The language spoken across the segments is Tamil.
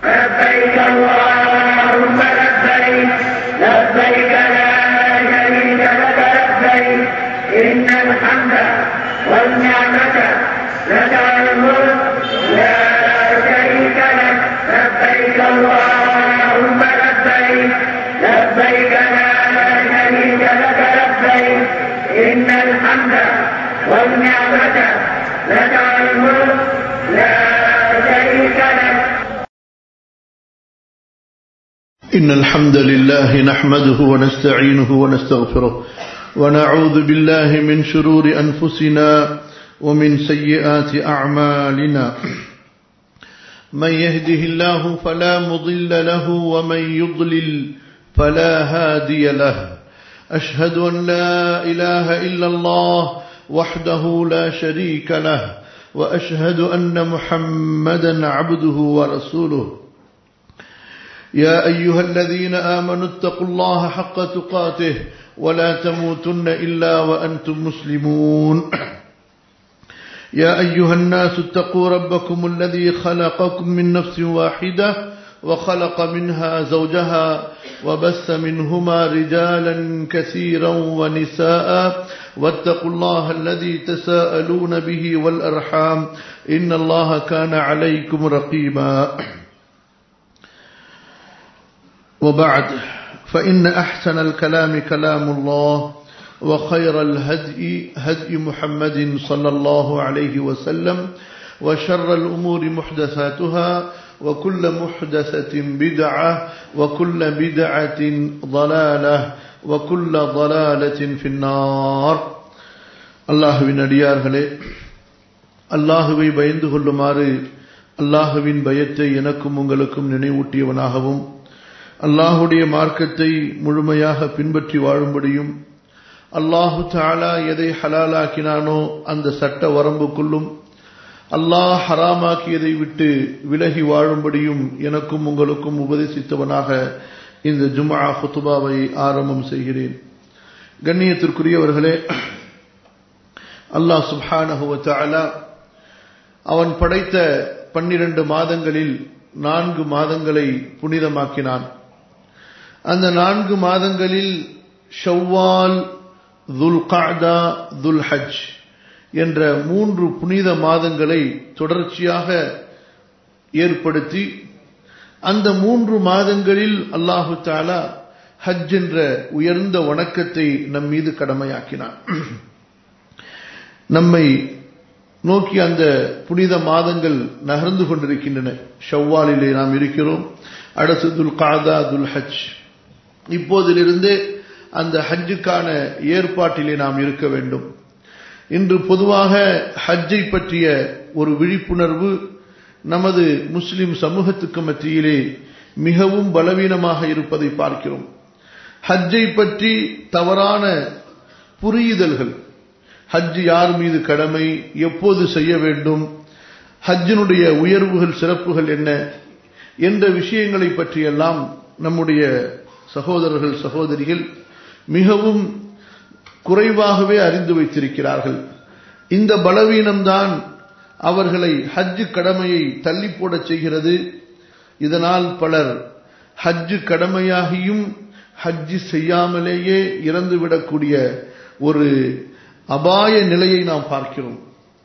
لبيك اللهم لبيك لبيك لا شريك لك لبيك إن الحمد والنعمة لك الملك لا شريك لك لبيك اللهم لبيك لبيك لا شريك لك لبيك إن الحمد والنعمة لك الملك لا شريك لك إن الحمد لله نحمده ونستعينه ونستغفره ونعوذ بالله من شرور أنفسنا ومن سيئات أعمالنا من يهده الله فلا مضل له ومن يضلل فلا هادي له أشهد أن لا إله إلا الله وحده لا شريك له وأشهد أن محمدا عبده ورسوله يا أيها الذين آمنوا اتقوا الله حق تقاته ولا تموتن إلا وأنتم مسلمون يا أيها الناس اتقوا ربكم الذي خلقكم من نفس واحدة وخلق منها زوجها وبث منهما رجالا كثيرا ونساء واتقوا الله الذي تساءلون به والأرحام إن الله كان عليكم رقيبا وبعد فإن أحسن الكلام كلام الله وخير الهدي هدي محمد صلى الله عليه وسلم وشر الأمور محدثاتها وكل محدثة بدعة وكل بدعة ضلالة وكل ضلالة في النار அல்லாஹுவின் அடியார்களே அல்லாஹுவை பயந்து கொள்ளுமாறு அல்லாஹுவின் பயத்தை எனக்கும் உங்களுக்கும் நினைவூட்டியவனாகவும் அல்லாஹுடைய மார்க்கத்தை முழுமையாக பின்பற்றி வாழும்படியும் அல்லாஹு தாலா எதை ஹலாலாக்கினானோ அந்த சட்ட வரம்புக்குள்ளும் அல்லாஹ் ஹராமாக்கியதை விட்டு விலகி வாழும்படியும் எனக்கும் உங்களுக்கும் உபதேசித்தவனாக இந்த ஜுமா ஹுத்துபாவை ஆரம்பம் செய்கிறேன் கண்ணியத்திற்குரியவர்களே அல்லாஹ் சுப்ஹானஹுவ தாலா அவன் படைத்த பன்னிரண்டு மாதங்களில் நான்கு மாதங்களை புனிதமாக்கினான் அந்த நான்கு மாதங்களில் ஷவ்வால் துல் காதா துல் ஹஜ் என்ற மூன்று புனித மாதங்களை தொடர்ச்சியாக ஏற்படுத்தி அந்த மூன்று மாதங்களில் அல்லாஹு தாலா ஹஜ் என்ற உயர்ந்த வணக்கத்தை நம் மீது கடமையாக்கினான் நம்மை நோக்கி அந்த புனித மாதங்கள் நகர்ந்து கொண்டிருக்கின்றன ஷவ்வாலிலே நாம் இருக்கிறோம் அடுத்து துல் காதா துல் ஹஜ் இப்போதிலிருந்து அந்த ஹஜ்ஜுக்கான ஏற்பாட்டிலே நாம் இருக்க வேண்டும் இன்று பொதுவாக ஹஜ்ஜை பற்றிய ஒரு விழிப்புணர்வு நமது முஸ்லிம் சமூகத்துக்கு மத்தியிலே மிகவும் பலவீனமாக இருப்பதை பார்க்கிறோம் ஹஜ்ஜை பற்றி தவறான புரியுதல்கள் ஹஜ் யார் மீது கடமை எப்போது செய்ய வேண்டும் ஹஜ்ஜினுடைய உயர்வுகள் சிறப்புகள் என்ன என்ற விஷயங்களை பற்றியெல்லாம் நம்முடைய சகோதரர்கள் சகோதரிகள் மிகவும் குறைவாகவே அறிந்து வைத்திருக்கிறார்கள் இந்த பலவீனம்தான் அவர்களை ஹஜ்ஜு கடமையை தள்ளி போடச் செய்கிறது இதனால் பலர் ஹஜ்ஜு கடமையாகியும் ஹஜ்ஜு செய்யாமலேயே இறந்துவிடக்கூடிய ஒரு அபாய நிலையை நாம் பார்க்கிறோம்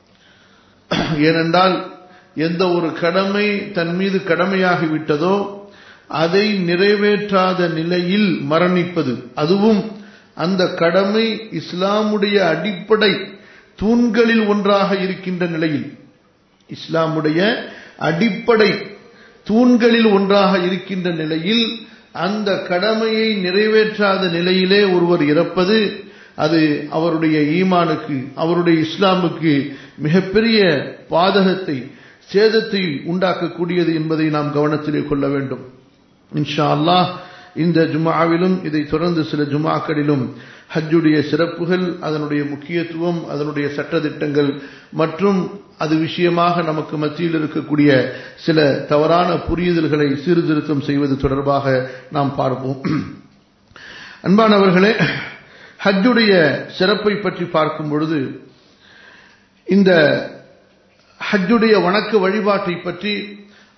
ஏனென்றால் எந்த ஒரு கடமை தன் மீது கடமையாகிவிட்டதோ அதை நிறைவேற்றாத நிலையில் மரணிப்பது அதுவும் அந்த கடமை இஸ்லாமுடைய அடிப்படை தூண்களில் ஒன்றாக இருக்கின்ற நிலையில் இஸ்லாமுடைய அடிப்படை தூண்களில் ஒன்றாக இருக்கின்ற நிலையில் அந்த கடமையை நிறைவேற்றாத நிலையிலே ஒருவர் இறப்பது அது அவருடைய ஈமானுக்கு அவருடைய இஸ்லாமுக்கு மிகப்பெரிய பாதகத்தை சேதத்தை உண்டாக்கக்கூடியது என்பதை நாம் கவனத்திலே கொள்ள வேண்டும் இன்ஷா அல்லாஹ் இந்த ஜுமாவிலும் இதை தொடர்ந்து சில ஜுமாக்களிலும் ஹஜ்ஜுடைய சிறப்புகள் அதனுடைய முக்கியத்துவம் அதனுடைய சட்டதிட்டங்கள் மற்றும் அது விஷயமாக நமக்கு மத்தியில் இருக்கக்கூடிய சில தவறான புரியுதல்களை சீர்திருத்தம் செய்வது தொடர்பாக நாம் பார்ப்போம் அன்பானவர்களே ஹஜ்ஜுடைய சிறப்பை பற்றி பார்க்கும் பொழுது இந்த ஹஜ்ஜுடைய வணக்க வழிபாட்டை பற்றி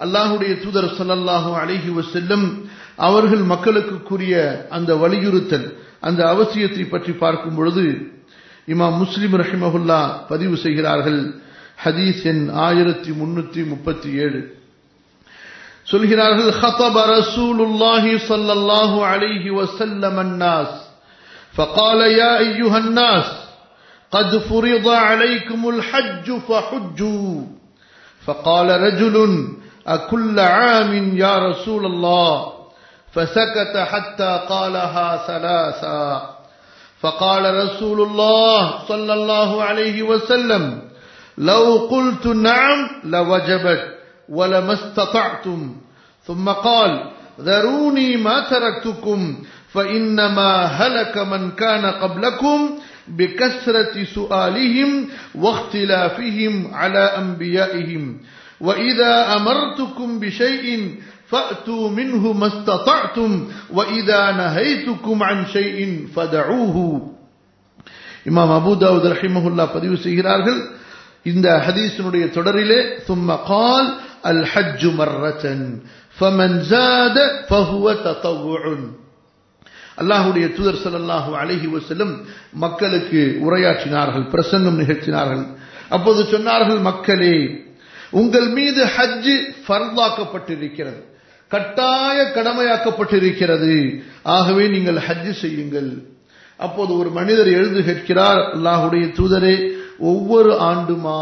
அல்லாஹுடைய தூதர் ஸல்லல்லாஹு அலைஹி வஸல்லம் அவர்கள் மக்களுக்கு கூறிய அந்த வலியுறுத்தல் அந்த அவசியத்தை பற்றி பார்க்கும் பொழுது இமாம் முஸ்லிம் ரஹிமஹுல்லா பதிவு செய்கிறார்கள் ஹதீஸ் எண் ஆயிரத்தி முன்னூத்தி முப்பத்தி ஏழு சொல்கிறார்கள் خطب رسول الله صلى الله عليه وسلم الناس فقال يا أيها الناس قد فرض عليكم الحج فحجوا فقال رجل أكل عام يا رسول الله فسكت حتى قالها ثلاثا فقال رسول الله صلى الله عليه وسلم لو قلت نعم لوجبت ولما استطعتم ثم قال ذروني ما تركتكم فإنما هلك من كان قبلكم بكثرة سؤالهم واختلافهم على أنبيائهم وإذا أمرتكم بشيء فأتوا منه ما استطعتم وإذا نهيتكم عن شيء فدعوه இமாம் அபுதாவுத் ரஹிமஹுல்லா பதிவு செய்கிறார்கள் இந்த ஹதீஸினுடைய தொடரிலே ثم قال الحج مرة فمن زاد فهو تطوع அல்லாஹுடைய தூதர் ஸல்லல்லாஹு அலைஹி வஸல்லம் மக்களுக்கு உரையாற்றினார்கள் பிரசங்கம் நிகழ்த்தினார்கள் அப்போது சொன்னார்கள் மக்களே உங்கள் மீது ஹஜ் ஃபர்லாக்கப்பட்டிருக்கிறது கட்டாய கடமையாக்கப்பட்டிருக்கிறது ஆகவே நீங்கள் ஹஜ் செய்யுங்கள் அப்போது ஒரு மனிதர் எழுந்து கேட்கிறார் அல்லாஹுடைய தூதரே ஒவ்வொரு ஆண்டுமா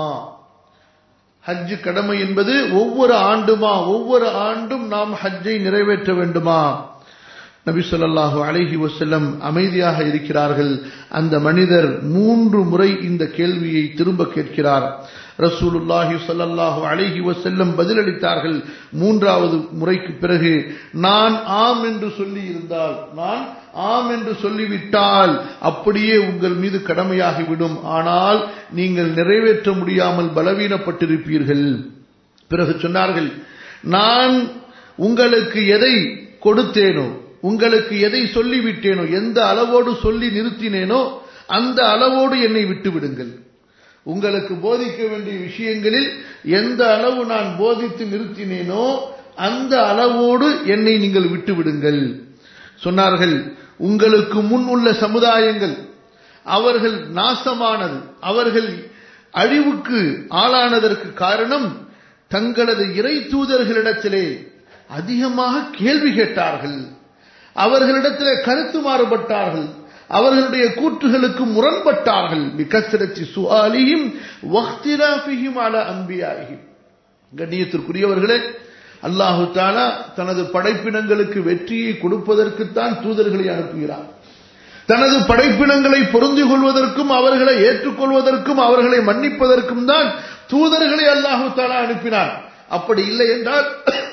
ஹஜ் கடமை என்பது ஒவ்வொரு ஆண்டுமா ஒவ்வொரு ஆண்டும் நாம் ஹஜ்ஜை நிறைவேற்ற வேண்டுமா நபி சொல்லாஹு அலைஹி வசல்லம் அமைதியாக இருக்கிறார்கள் அந்த மனிதர் மூன்று முறை இந்த கேள்வியை திரும்ப கேட்கிறார் ரசூலுல்லாஹி ஸல்லல்லாஹு அலைஹி வஸல்லம் பதிலளித்தார்கள் மூன்றாவது முறைக்கு பிறகு நான் ஆம் என்று சொல்லி இருந்தால் நான் ஆம் என்று சொல்லிவிட்டால் அப்படியே உங்கள் மீது கடமையாகிவிடும் ஆனால் நீங்கள் நிறைவேற்ற முடியாமல் பலவீனப்பட்டிருப்பீர்கள் பிறகு சொன்னார்கள் நான் உங்களுக்கு எதை கொடுத்தேனோ உங்களுக்கு எதை சொல்லிவிட்டேனோ எந்த அளவோடு சொல்லி நிறுத்தினேனோ அந்த அளவோடு என்னை விட்டு விடுங்கள் உங்களுக்கு போதிக்க வேண்டிய விஷயங்களில் எந்த அளவு நான் போதித்து நிறுத்தினேனோ அந்த அளவோடு என்னை நீங்கள் விட்டு விடுங்கள் சொன்னார்கள் உங்களுக்கு முன் உள்ள சமுதாயங்கள் அவர்கள் நாசமானது அவர்கள் அழிவுக்கு ஆளானதற்கு காரணம் தங்களது இறை தூதர்களிடத்திலே அதிகமாக கேள்வி கேட்டார்கள் அவர்களிடத்திலே கருத்து மாறுபட்டார்கள் அவர்களுடைய கூற்றுகளுக்கு முரண்பட்டார்கள் பிகசரத்தி சுஆலியும் வக்திராஃபிஹிம் அல அம்பியாகிம் கண்ணியத்திற்குரியவர்களே அல்லாஹு தாலா தனது படைப்பினங்களுக்கு வெற்றியை கொடுப்பதற்குத்தான் தூதர்களை அனுப்புகிறார் தனது படைப்பினங்களை பொருந்திக் கொள்வதற்கும் அவர்களை ஏற்றுக்கொள்வதற்கும் அவர்களை மன்னிப்பதற்கும் தான் தூதர்களை அல்லாஹு தாலா அனுப்பினார் அப்படி இல்லை என்றால்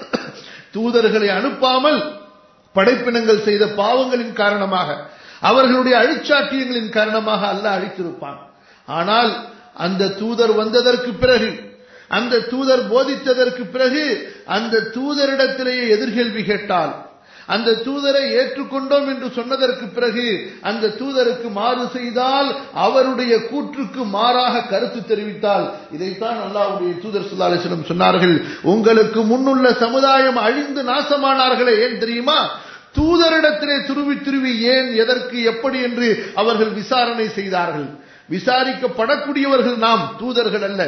தூதர்களை அனுப்பாமல் படைப்பினங்கள் செய்த பாவங்களின் காரணமாக அவர்களுடைய அழிச்சாட்டியங்களின் காரணமாக அல்லாஹ் அழித்திருப்பான் ஆனால் அந்த தூதர் வந்ததற்கு பிறகு அந்த தூதர் போதித்ததற்கு பிறகு அந்த தூதரிடத்திலேயே எதிர்கேள்வி கேட்டால் அந்த தூதரை ஏற்றுக்கொண்டோம் என்று சொன்னதற்கு பிறகு அந்த தூதருக்கு மாறு செய்தால் அவருடைய கூற்றுக்கு மாறாக கருத்து தெரிவித்தால் இதைத்தான் அல்லாவுடைய தூதர் சுல்லாலிசனம் சொன்னார்கள் உங்களுக்கு முன்னுள்ள சமுதாயம் அழிந்து நாசமானார்களே ஏன் தெரியுமா தூதரிடத்திலே துருவி துருவி ஏன் எதற்கு எப்படி என்று அவர்கள் விசாரணை செய்தார்கள் விசாரிக்கப்படக்கூடியவர்கள் நாம் தூதர்கள் அல்ல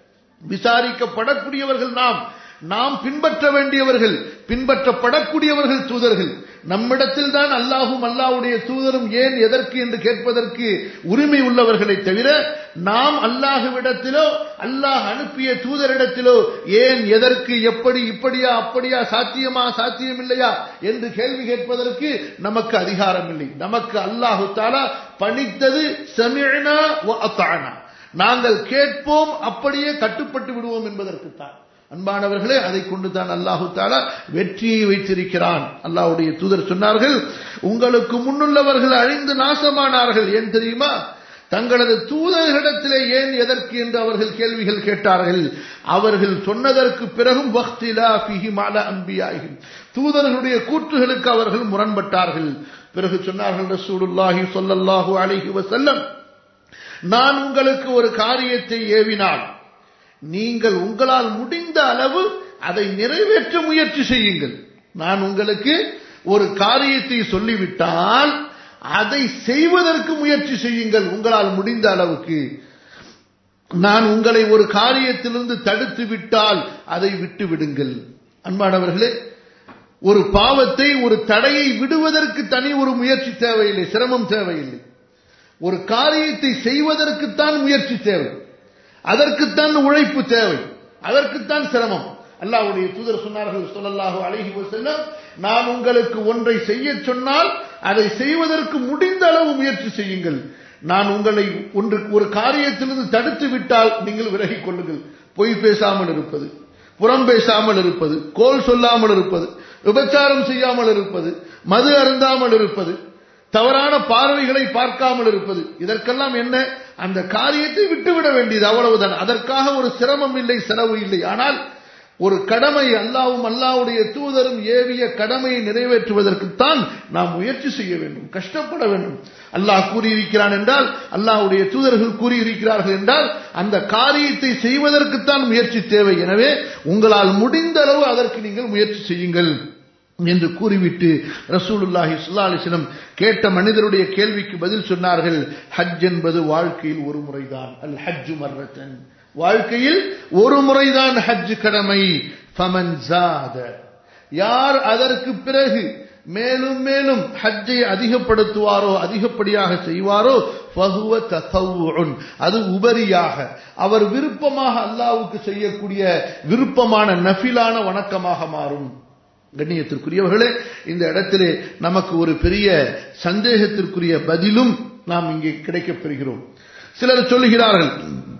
விசாரிக்கப்படக்கூடியவர்கள் நாம் நாம் பின்பற்ற வேண்டியவர்கள் பின்பற்றப்படக்கூடியவர்கள் தூதர்கள் நம்மிடத்தில் தான் அல்லாஹும் அல்லாஹுடைய தூதரும் ஏன் எதற்கு என்று கேட்பதற்கு உரிமை உள்ளவர்களை தவிர நாம் அல்லாஹுவிடத்திலோ அல்லாஹ் அனுப்பிய தூதரிடத்திலோ ஏன் எதற்கு எப்படி இப்படியா அப்படியா சாத்தியமா சாத்தியம் இல்லையா என்று கேள்வி கேட்பதற்கு நமக்கு அதிகாரம் இல்லை நமக்கு அல்லாஹு தாலா பணித்தது சமிழ்னா அத்தானா நாங்கள் கேட்போம் அப்படியே கட்டுப்பட்டு விடுவோம் என்பதற்குத்தான் அன்பானவர்களே அதை கொண்டு தான் அல்லாஹு தாலா வெற்றியை வைத்திருக்கிறான் அல்லாஹுடைய தூதர் சொன்னார்கள் உங்களுக்கு முன்னுள்ளவர்கள் அழிந்து நாசமானார்கள் ஏன் தெரியுமா தங்களது தூதர்களிடத்திலே ஏன் எதற்கு என்று அவர்கள் கேள்விகள் கேட்டார்கள் அவர்கள் சொன்னதற்கு பிறகும் வக்திலா பிஹி மால அம்பியாகும் தூதர்களுடைய கூற்றுகளுக்கு அவர்கள் முரண்பட்டார்கள் பிறகு சொன்னார்கள் ரசூலுல்லாஹி சொல்லல்லாஹு அலைஹி வசல்லம் நான் உங்களுக்கு ஒரு காரியத்தை ஏவினால் நீங்கள் உங்களால் முடிந்த அளவு அதை நிறைவேற்ற முயற்சி செய்யுங்கள் நான் உங்களுக்கு ஒரு காரியத்தை சொல்லிவிட்டால் அதை செய்வதற்கு முயற்சி செய்யுங்கள் உங்களால் முடிந்த அளவுக்கு நான் உங்களை ஒரு காரியத்திலிருந்து தடுத்து விட்டால் அதை விட்டு விடுங்கள் அன்பானவர்களே ஒரு பாவத்தை ஒரு தடையை விடுவதற்கு தனி ஒரு முயற்சி தேவையில்லை சிரமம் தேவையில்லை ஒரு காரியத்தை செய்வதற்குத்தான் முயற்சி தேவை அதற்குத்தான் உழைப்பு தேவை அதற்குத்தான் சிரமம் அல்லாஹ்வுடைய தூதர் சொன்னார்கள் ஸல்லல்லாஹு அலைஹி வஸல்லம் நான் உங்களுக்கு ஒன்றை செய்ய சொன்னால் அதை செய்வதற்கு முடிந்த அளவு முயற்சி செய்யுங்கள் நான் உங்களை ஒன்று ஒரு காரியத்திலிருந்து தடுத்து விட்டால் நீங்கள் விலகிக் கொள்ளுங்கள் பொய் பேசாமல் இருப்பது புறம் பேசாமல் இருப்பது கோல் சொல்லாமல் இருப்பது விபச்சாரம் செய்யாமல் இருப்பது மது அருந்தாமல் இருப்பது தவறான பார்வைகளை பார்க்காமல் இருப்பது இதற்கெல்லாம் என்ன அந்த காரியத்தை விட்டுவிட வேண்டியது அவ்வளவுதான் அதற்காக ஒரு சிரமம் இல்லை செலவு இல்லை ஆனால் ஒரு கடமை அல்லாவும் அல்லாவுடைய தூதரும் ஏவிய கடமையை நிறைவேற்றுவதற்குத்தான் நாம் முயற்சி செய்ய வேண்டும் கஷ்டப்பட வேண்டும் அல்லாஹ் கூறியிருக்கிறான் என்றால் அல்லாஹ்வுடைய தூதர்கள் கூறியிருக்கிறார்கள் என்றால் அந்த காரியத்தை செய்வதற்குத்தான் முயற்சி தேவை எனவே உங்களால் முடிந்த அளவு அதற்கு நீங்கள் முயற்சி செய்யுங்கள் என்று கூறிவிட்டு ரசூலுல்லாஹி ஸல்லல்லாஹு அலைஹி வஸல்லம் கேட்ட மனிதருடைய கேள்விக்கு பதில் சொன்னார்கள் ஹஜ் என்பது வாழ்க்கையில் ஒரு முறைதான் அல் ஹஜ் மர்ரத்தன் வாழ்க்கையில் ஒரு முறைதான் ஹஜ் கடமை ஃபமன் ஜாத யார் அதற்கு பிறகு மேலும் மேலும் ஹஜ்ஜை அதிகப்படுத்துவாரோ அதிகப்படியாக செய்வாரோ ஃபஹுவ ததவ்வுன் அது உபரியாக அவர் விருப்பமாக அல்லாஹ்வுக்கு செய்யக்கூடிய விருப்பமான நஃபிலான வணக்கமாக மாறும் கண்ணியத்திற்குரியவர்களே இந்த இடத்திலே நமக்கு ஒரு பெரிய சந்தேகத்திற்குரிய பதிலும் நாம் இங்கே கிடைக்கப் பெறுகிறோம் சிலர் சொல்லுகிறார்கள்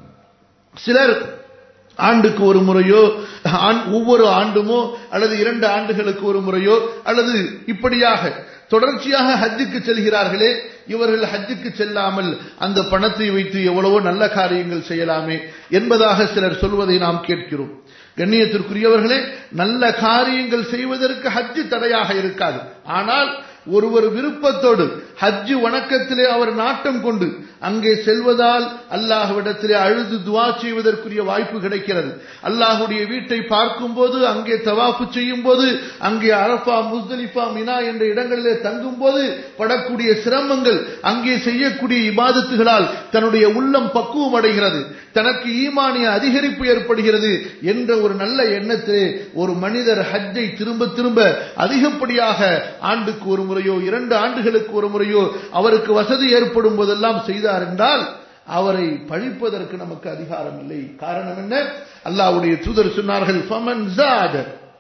சிலர் ஆண்டுக்கு ஒரு முறையோ ஆண்- ஒவ்வொரு ஆண்டுமோ அல்லது இரண்டு ஆண்டுகளுக்கு ஒரு முறையோ அல்லது இப்படியாக தொடர்ச்சியாக ஹஜ்ஜுக்கு செல்கிறார்களே இவர்கள் ஹஜ்ஜுக்கு செல்லாமல் அந்த பணத்தை வைத்து எவ்வளவோ நல்ல காரியங்கள் செய்யலாமே என்பதாக சிலர் சொல்வதை நாம் கேட்கிறோம் கண்ணியத்திற்குரியவர்களே நல்ல காரியங்கள் செய்வதற்கு ஹஜ்ஜு தடையாக இருக்காது ஆனால் ஒருவர் விருப்பத்தோடு ஹஜ்ஜு வணக்கத்திலே அவர் நாட்டம் கொண்டு அங்கே செல்வதால் அல்லாஹ்விடத்திலே அழுது துவா செய்வதற்குரிய வாய்ப்பு கிடைக்கிறது அல்லாஹ்வுடைய வீட்டை பார்க்கும்போது அங்கே தவாஃபு செய்யும் போது அங்கே அரஃபா முஸ்தலிஃபா மினா என்ற இடங்களிலே தங்கும் போது படக்கூடிய சிரமங்கள் அங்கே செய்யக்கூடிய இபாதத்துகளால் தன்னுடைய உள்ளம் பக்குவம் அடைகிறது தனக்கு ஈமானிய அதிகரிப்பு ஏற்படுகிறது என்ற ஒரு நல்ல எண்ணத்திலே ஒரு மனிதர் ஹஜ்ஜை திரும்ப திரும்ப அதிகப்படியாக ஆண்டுக்கு ஒரு முறையோ இரண்டு ஆண்டுகளுக்கு ஒரு முறையோ அவருக்கு வசதி ஏற்படும் போதெல்லாம் செய்தார் என்றால் அவரை பழிப்பதற்கு நமக்கு அதிகாரம் இல்லை காரணம் என்ன அல்லாஹ்வுடைய தூதர் சொன்னார்கள் ஃபமன் ஜாத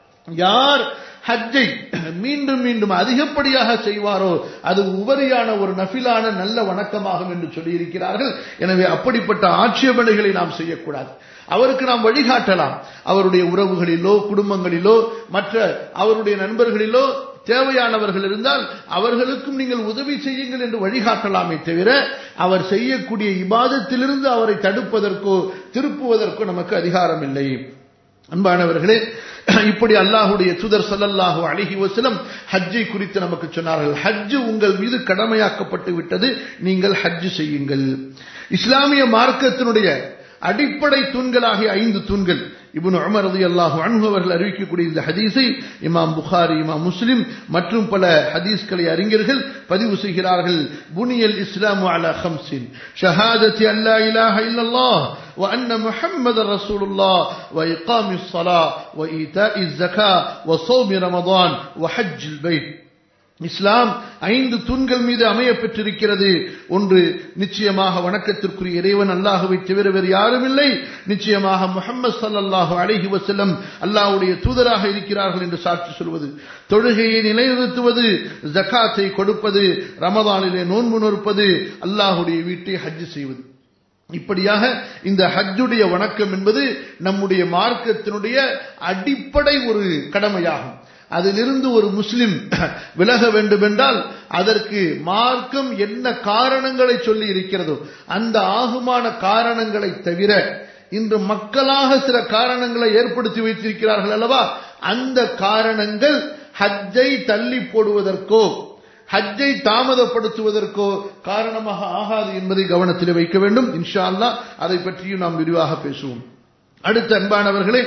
யார் ஹஜ்ஜை மீண்டும் மீண்டும் அதிகப்படியாக செய்வாரோ அது உபரியான ஒரு நஃபிலான நல்ல வணக்கமாகும் என்று சொல்லியிருக்கிறார்கள் எனவே அப்படிப்பட்ட ஆட்சேபனைகளை நாம் செய்யக்கூடாது அவருக்கு நாம் வழிகாட்டலாம் அவருடைய உறவுகளிலோ குடும்பங்களிலோ மற்ற அவருடைய நண்பர்களிலோ தேவையானவர்கள் இருந்தால் அவர்களுக்கும் நீங்கள் உதவி செய்யுங்கள் என்று வழிகாட்டலாமே தவிர அவர் செய்யக்கூடிய இபாதத்திலிருந்து அவரை தடுப்பதற்கோ திருப்புவதற்கோ நமக்கு அதிகாரம் இல்லை அன்பானவர்களே இப்படி அல்லாஹுடைய தூதர் ஸல்லல்லாஹு அலைஹி வஸல்லம் ஹஜ்ஜை குறித்து நமக்கு சொன்னார்கள் ஹஜ் உங்கள் மீது கடமையாக்கப்பட்டு விட்டது நீங்கள் ஹஜ் செய்யுங்கள் இஸ்லாமிய மார்க்கத்தினுடைய அடிப்படை தூண்களாகிய ஐந்து தூண்கள் இப்னு உமர் ரலியல்லாஹு அன்ஹு அவர்கள் அறிவிக்கக்கூடிய இந்த ஹதீஸை இமாம் புகாரி இமாம் முஸ்லிம் மற்றும் பல ஹதீஸ்களை அறிஞர்கள் பதிவு செய்கிறார்கள் புனியல் இஸ்லாமு அலா ஹம்சின் ஷஹாதத்தி அல்லா இலாஹ இல்லல்லாஹ் وأن محمد رسول الله وإقام الصلاة وإيتاء الزكاة وصوم رمضان وحج البيت இஸ்லாம் ஐந்து தூண்கள் மீது அமைய பெற்றிருக்கிறது ஒன்று நிச்சயமாக வணக்கத்திற்குரிய இறைவன் அல்லாஹுவை தவிர வேறு யாரும் இல்லை நிச்சயமாக முஹம்மது ஸல்லல்லாஹு அலைஹி வஸல்லம் அல்லாஹ்வுடைய தூதராக இருக்கிறார்கள் என்று சாட்சி சொல்வது தொழுகையை நிலைநிறுத்துவது ஜகாத்தை கொடுப்பது ரமதானிலே நோன்பு நோற்பது அல்லாஹ்வுடைய வீட்டை ஹஜ் செய்வது இப்படியாக இந்த ஹஜ்ஜுடைய வணக்கம் என்பது நம்முடைய மார்க்கத்தினுடைய அடிப்படை ஒரு கடமையாகும் அதிலிருந்து ஒரு முஸ்லிம் விலக வேண்டுமென்றால் அதற்கு மார்க்கம் என்ன காரணங்களை சொல்லி இருக்கிறதோ அந்த ஆகுமான காரணங்களை தவிர இன்று மக்களாக சில காரணங்களை ஏற்படுத்தி வைத்திருக்கிறார்கள் அல்லவா அந்த காரணங்கள் ஹஜ்ஜை தள்ளி போடுவதற்கோ ஹஜ்ஜை தாமதப்படுத்துவதற்கோ காரணமாக ஆகாது என்பதை கவனத்தில் வைக்க வேண்டும் இன்ஷா அல்லாஹ் அதை பற்றியும் நாம் விரிவாக பேசுவோம் அடுத்த அன்பானவர்களே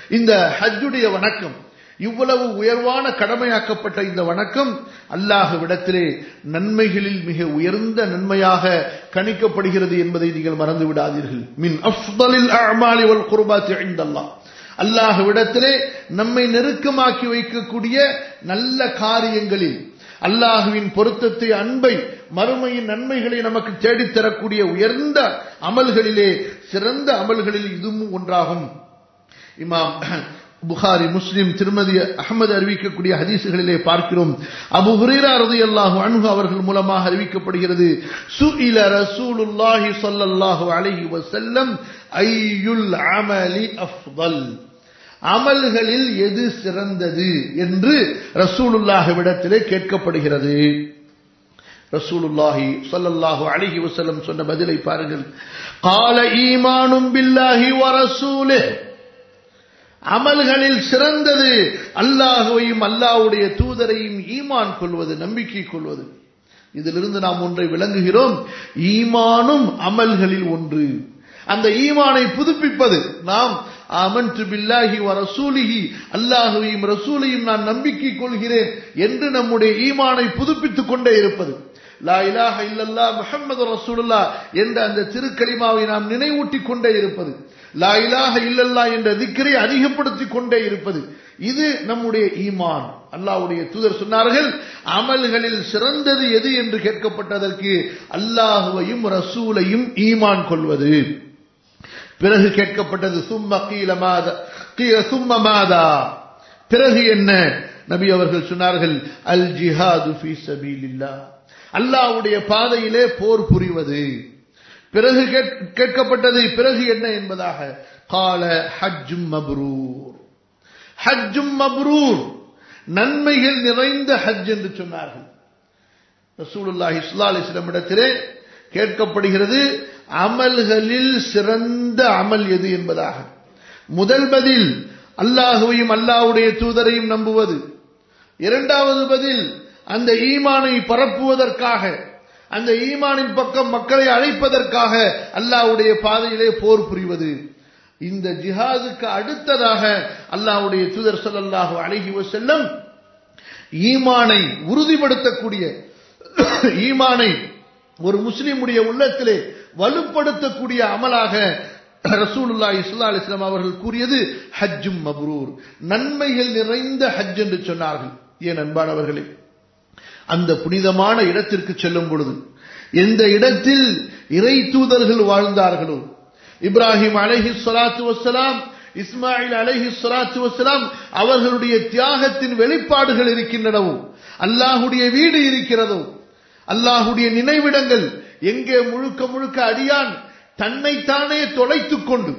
இந்த ஹஜ்ஜுடைய வணக்கம் இவ்வளவு உயர்வான கடமையாக்கப்பட்ட இந்த வணக்கம் அல்லாஹ்விடத்திலே நன்மைகளில் மிக உயர்ந்த நன்மையாக கணிக்கப்படுகிறது என்பதை நீங்கள் மறந்து விடாதீர்கள் மின் அஃதலில் அஅமாலி வல் குர்பாத்தி இன்தல்லாஹ் அல்லாஹ்விடத்திலே நம்மை நெருக்கமாக்கி வைக்கக்கூடிய நல்ல காரியங்களில் அல்லாஹுவின் பொருத்தத்தை அன்பை மறுமையின் நன்மைகளை நமக்கு தேடித் தரக்கூடிய உயர்ந்த அமல்களிலே சிறந்த அமல்களில் இதுவும் ஒன்றாகும் இமாம் புகாரி முஸ்லிம் திருமதி அகமது அறிவிக்கக்கூடிய ஹதீசுகளிலே பார்க்கிறோம் அபு ஹுரேரா ரலியல்லாஹு அன்ஹு அவர்கள் மூலமாக அறிவிக்கப்படுகிறது சுஇல ரசூலுல்லாஹி ஸல்லல்லாஹு அலைஹி வஸல்லம் ஐயுல் அமலி அஃதல் அமல்களில் எது சிறந்தது என்று ரசூலுல்லாஹ்விடத்திலே கேட்கப்படுகிறது ரசூலுல்லாஹி ஸல்லல்லாஹு அலைஹி வஸல்லம் சொன்ன பதிலை பாருங்கள் قال ايمان بالله ورسوله அமல்களில் சிறந்தது அல்லாஹுவையும் அல்லாஹ்வுடைய தூதரையும் ஈமான் கொள்வது நம்பிக்கை கொள்வது இதிலிருந்து நாம் ஒன்றை விளங்குகிறோம் ஈமானும் அமல்களில் ஒன்று அந்த ஈமானை புதுப்பிப்பது நாம் அமன்து பில்லாஹி வ ரசூலிஹி அல்லாஹுவையும் ரசூலையும் நான் நம்பிக்கை கொள்கிறேன் என்று நம்முடைய ஈமானை புதுப்பித்துக் கொண்டே இருப்பது லா இலாஹ இல்லல்லா முஹம்மது ரசூலுல்லா என்ற அந்த திருக்கலிமாவை நாம் நினைவூட்டிக் கொண்டே இருப்பது லா இலாஹ இல்லல்லா என்ற திக்கரை அதிகப்படுத்திக் கொண்டே இருப்பது இது நம்முடைய ஈமான் அல்லாஹ்வுடைய தூதர் சொன்னார்கள் அமல்களில் சிறந்தது எது என்று கேட்கப்பட்டதற்கு அல்லாஹுவையும் ரசூலையும் ஈமான் கொள்வது பிறகு கேட்கப்பட்டது சும்ம கீல மாதா கீல சும்ம மாதா பிறகு என்ன நபி அவர்கள் சொன்னார்கள் அல் ஜிஹாது ஃபீ சபீலில்லாஹ் அல்லாஹ்வுடைய பாதையிலே போர் புரிவது பிறகு கேட்கப்பட்டது பிறகு என்ன என்பதாக கால ஹஜ்ஜும் மப்ரூர் ஹஜ்ஜும் மப்ரூர் நன்மைகள் நிறைந்த ஹஜ் என்று சொன்னார்கள் ரசூலுல்லாஹி ஸல்லல்லாஹு அலைஹி வஸல்லம் இடத்திலே கேட்கப்படுகிறது அமல்களில் சிறந்த அமல் எது என்பதாக முதல் பதில் அல்லாஹுவையும் அல்லாஹ்வுடைய தூதரையும் நம்புவது இரண்டாவது பதில் அந்த ஈமானை பரப்புவதற்காக அந்த ஈமானின் பக்கம் மக்களை அழைப்பதற்காக அல்லாஹ்வுடைய பாதையிலே போர் புரிவது இந்த ஜிஹாதுக்கு அடுத்ததாக அல்லாஹ்வுடைய தூதர் ஸல்லல்லாஹு அலைஹி வஸல்லம் ஈமானை உறுதிப்படுத்தக்கூடிய ஈமானை ஒரு முஸ்லிமுடைய உள்ளத்திலே வலுப்படுத்தக்கூடிய அமலாக ரசூலுல்லா இஸ்லா அலிஸ்லாம் அவர்கள் கூறியது ஹஜ்ஜும் மப்ரூர் நன்மைகள் நிறைந்த ஹஜ் என்று சொன்னார்கள் ஏன் அன்பானவர்களே அந்த புனிதமான இடத்திற்கு செல்லும் பொழுது எந்த இடத்தில் இறை தூதர்கள் வாழ்ந்தார்களோ இப்ராஹிம் அலஹி சொலாத்து வசலாம் இஸ்மாயில் அலஹி சொலாத்து வசலாம் அவர்களுடைய தியாகத்தின் வெளிப்பாடுகள் இருக்கின்றனவோ அல்லாஹுடைய வீடு இருக்கிறதோ அல்லாஹுடைய நினைவிடங்கள் எங்கே முழுக்க முழுக்க அடியான் தன்னைத்தானே தொலைத்துக் கொண்டு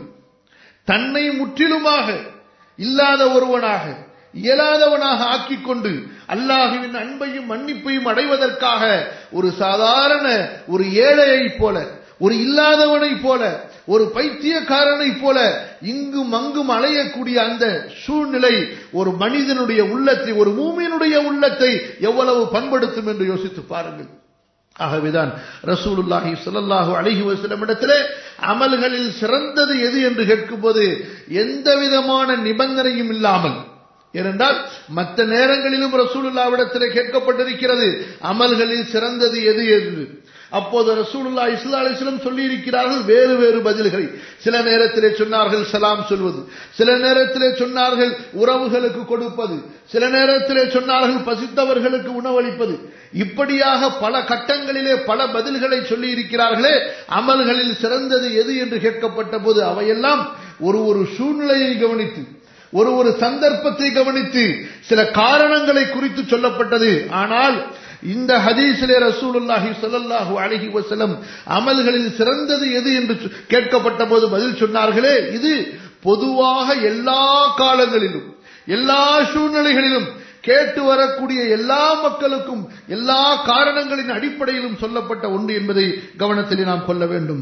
தன்னை முற்றிலுமாக இல்லாத ஒருவனாக இயலாதவனாக ஆக்கிக் கொண்டு அல்லாஹுவின் அன்பையும் மன்னிப்பையும் அடைவதற்காக ஒரு சாதாரண ஒரு ஏழையைப் போல ஒரு இல்லாதவனைப் போல ஒரு பைத்தியக்காரனைப் போல இங்கும் அங்கும் அலையக்கூடிய அந்த சூழ்நிலை ஒரு மனிதனுடைய உள்ளத்தை ஒரு மூமியினுடைய உள்ளத்தை எவ்வளவு பண்படுத்தும் என்று யோசித்து பாருங்கள் ஆகவேதான் ரசூலுல்லாஹி ஸல்லல்லாஹு அலைஹி வஸல்லம் இடத்திலே அமல்களில் சிறந்தது எது என்று கேட்கும்போது எந்த விதமான நிபந்தனையும் இல்லாமல் ஏனென்றால் மற்ற நேரங்களிலும் ரசூலுல்லாவிடத்திலே கேட்கப்பட்டிருக்கிறது அமல்களில் சிறந்தது எது என்று அப்போது ரசூலுல்லா இஸ்லா அலிஸ்லம் சொல்லி இருக்கிறார்கள் வேறு வேறு பதில்களை சில நேரத்திலே சொன்னார்கள் சலாம் சொல்வது சில நேரத்திலே சொன்னார்கள் உறவுகளுக்கு கொடுப்பது சில நேரத்திலே சொன்னார்கள் பசித்தவர்களுக்கு உணவளிப்பது இப்படியாக பல கட்டங்களிலே பல பதில்களை சொல்லி இருக்கிறார்களே அமல்களில் சிறந்தது எது என்று கேட்கப்பட்ட போது அவையெல்லாம் ஒரு ஒரு சூழ்நிலையை கவனித்து ஒரு ஒரு சந்தர்ப்பத்தை கவனித்து சில காரணங்களை குறித்து சொல்லப்பட்டது ஆனால் இந்த ஹதீஸிலே ரசூலுல்லாஹி ஸல்லல்லாஹு அலைஹி வஸல்லம் அமல்களில் சிறந்தது எது என்று கேட்கப்பட்ட போது பதில் சொன்னார்களே இது பொதுவாக எல்லா காலங்களிலும் எல்லா சூழ்நிலைகளிலும் கேட்டு வரக்கூடிய எல்லா மக்களுக்கும் எல்லா காரணங்களின் அடிப்படையிலும் சொல்லப்பட்ட ஒன்று என்பதை கவனத்திலே நாம் கொள்ள வேண்டும்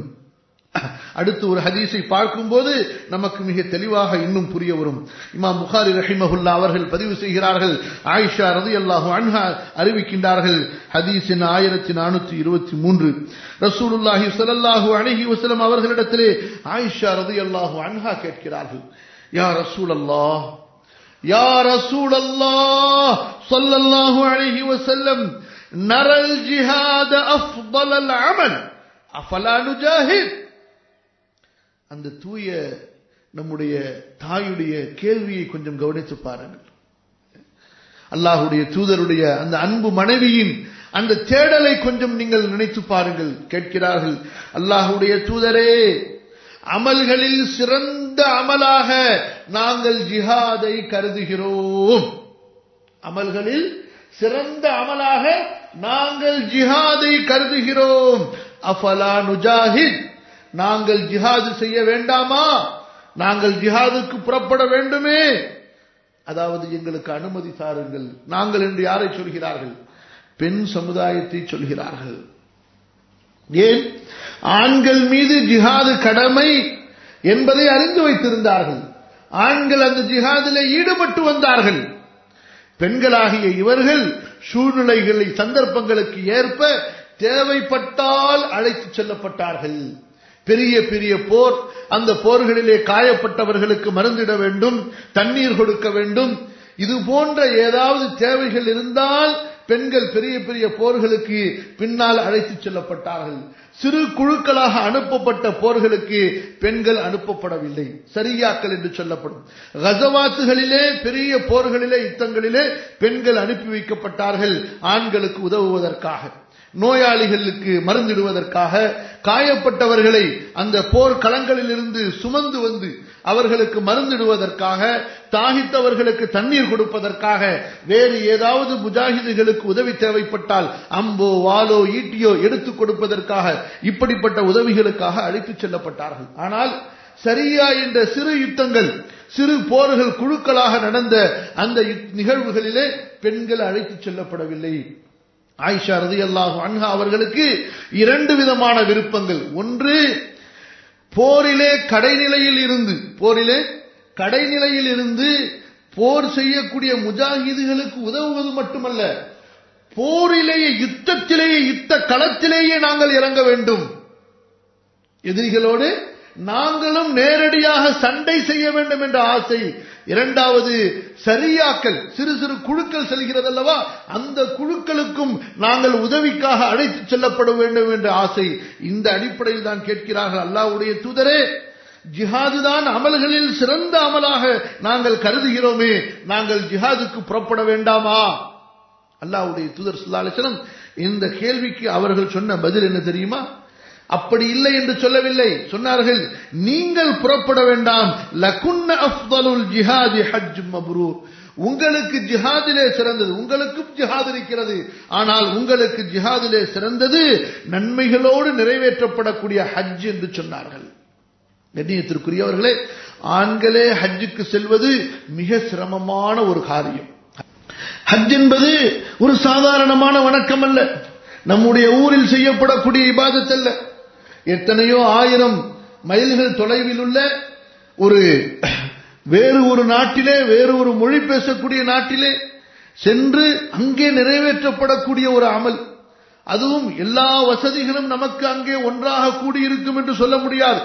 அடுத்து ஒரு ஹதீஸை பார்க்கும்போது நமக்கு மிக தெளிவாக இன்னும் புரிய வரும் இமாம் புகாரி ரஹிமஹுல்லா அவர்கள் பதிவு செய்கிறார்கள் ஆயிஷா ரதி அல்லாஹு அன்ஹா அறிவிக்கின்றார்கள் ஹதீஸின் ஆயிரத்தி நானூற்றி இருபத்தி மூன்று ரசூலுல்லாஹி ஸல்லல்லாஹு அலைஹி வஸல்லம் அவர்களிடத்திலே ஆயிஷா ரதி அல்லாஹு அன்ஹா கேட்கிறார்கள் யா ரசூல் அல்லாஹ் யா ரசூல் அல்லாஹ் ஸல்லல்லாஹு அலைஹி வஸல்லம் நரல் ஜிஹாத அஃதலல் அமல் அஃபலா நுஜாஹித் அந்த தூய நம்முடைய தாயுடைய கேள்வியை கொஞ்சம் கவனித்து பாருங்கள் அல்லாஹுடைய தூதருடைய அந்த அன்பு மனைவியின் அந்த தேடலை கொஞ்சம் நீங்கள் நினைத்து பாருங்கள் கேட்கிறார்கள் அல்லாஹுடைய தூதரே அமல்களில் சிறந்த அமலாக நாங்கள் ஜிஹாதை கருதுகிறோம் அமல்களில் சிறந்த அமலாக நாங்கள் ஜிஹாதை கருதுகிறோம் அஃபலா நுஜாஹித் நாங்கள் ஜிஹாது செய்ய வேண்டாமா நாங்கள் ஜிஹாதுக்கு புறப்பட வேண்டுமே அதாவது எங்களுக்கு அனுமதி தாருங்கள் நாங்கள் என்று யாரை சொல்கிறார்கள் பெண் சமுதாயத்தை சொல்கிறார்கள் ஏன் ஆண்கள் மீது ஜிஹாது கடமை என்பதை அறிந்து வைத்திருந்தார்கள் ஆண்கள் அந்த ஜிஹாதிலே ஈடுபட்டு வந்தார்கள் பெண்களாகிய இவர்கள் சூழ்நிலைகளை சந்தர்ப்பங்களுக்கு ஏற்ப தேவைப்பட்டால் அழைத்துச் செல்லப்பட்டார்கள் பெரிய பெரிய போர் அந்த போர்களிலே காயப்பட்டவர்களுக்கு மருந்திட வேண்டும் தண்ணீர் கொடுக்க வேண்டும் இது போன்ற ஏதாவது தேவைகள் இருந்தால் பெண்கள் பெரிய பெரிய போர்களுக்கு பின்னால் அழைத்துச் செல்லப்பட்டார்கள் சிறு குழுக்களாக அனுப்பப்பட்ட போர்களுக்கு பெண்கள் அனுப்பப்படவில்லை சரியாக்கள் என்று சொல்லப்படும் கசவாத்துகளிலே பெரிய போர்களிலே யுத்தங்களிலே பெண்கள் அனுப்பி வைக்கப்பட்டார்கள் ஆண்களுக்கு உதவுவதற்காக நோயாளிகளுக்கு மருந்திடுவதற்காக காயப்பட்டவர்களை அந்த போர் களங்களிலிருந்து சுமந்து வந்து அவர்களுக்கு மருந்திடுவதற்காக தாகித்தவர்களுக்கு தண்ணீர் கொடுப்பதற்காக வேறு ஏதாவது முஜாஹிதுகளுக்கு உதவி தேவைப்பட்டால் அம்போ வாலோ ஈட்டியோ எடுத்துக் கொடுப்பதற்காக இப்படிப்பட்ட உதவிகளுக்காக அழைத்துச் செல்லப்பட்டார்கள் ஆனால் சரியா என்ற சிறு யுத்தங்கள் சிறு போர்கள் குழுக்களாக நடந்த அந்த நிகழ்வுகளிலே பெண்கள் அழைத்துச் செல்லப்படவில்லை ஆயிஷா ரதி அல்லாஹு அன்ஹா அவர்களுக்கு இரண்டு விதமான விருப்பங்கள் ஒன்று போரிலே கடைநிலையில் இருந்து போரிலே கடைநிலையில் இருந்து போர் செய்யக்கூடிய முஜாஹிதுகளுக்கு உதவுவது மட்டுமல்ல போரிலேயே யுத்தத்திலேயே யுத்த களத்திலேயே நாங்கள் இறங்க வேண்டும் எதிரிகளோடு நாங்களும் நேரடியாக சண்டை செய்ய வேண்டும் என்ற ஆசை இரண்டாவது சரியாக்கள் சிறு சிறு குழுக்கள் செல்கிறது அல்லவா அந்த குழுக்களுக்கும் நாங்கள் உதவிக்காக அழைத்து செல்லப்பட வேண்டும் என்ற ஆசை இந்த அடிப்படையில் தான் கேட்கிறார்கள் அல்லாவுடைய தூதரே ஜிஹாது தான் அமல்களில் சிறந்த அமலாக நாங்கள் கருதுகிறோமே நாங்கள் ஜிஹாதுக்கு புறப்பட வேண்டாமா அல்லாவுடைய தூதர் சுல்லாலிசனம் இந்த கேள்விக்கு அவர்கள் சொன்ன பதில் என்ன தெரியுமா அப்படி இல்லை என்று சொல்லவில்லை சொன்னார்கள் நீங்கள் புறப்பட வேண்டாம் லகுன்ன அஃதலுல் ஜிஹாதி ஹஜ் மப்ரூர் உங்களுக்கு ஜிஹாதிலே சிறந்தது உங்களுக்கும் ஜிஹாத் இருக்கிறது ஆனால் உங்களுக்கு ஜிஹாதிலே சிறந்தது நன்மைகளோடு நிறைவேற்றப்படக்கூடிய ஹஜ் என்று சொன்னார்கள் கண்ணியத்திற்குரியவர்களே ஆண்களே ஹஜ்ஜுக்கு செல்வது மிக சிரமமான ஒரு காரியம் ஹஜ் என்பது ஒரு சாதாரணமான வணக்கம் அல்ல நம்முடைய ஊரில் செய்யப்படக்கூடிய இபாதத் அல்ல எத்தனையோ ஆயிரம் மைல்கள் தொலைவில் உள்ள ஒரு வேறு ஒரு நாட்டிலே வேறு ஒரு மொழி பேசக்கூடிய நாட்டிலே சென்று அங்கே நிறைவேற்றப்படக்கூடிய ஒரு அமல் அதுவும் எல்லா வசதிகளும் நமக்கு அங்கே ஒன்றாக கூடியிருக்கும் என்று சொல்ல முடியாது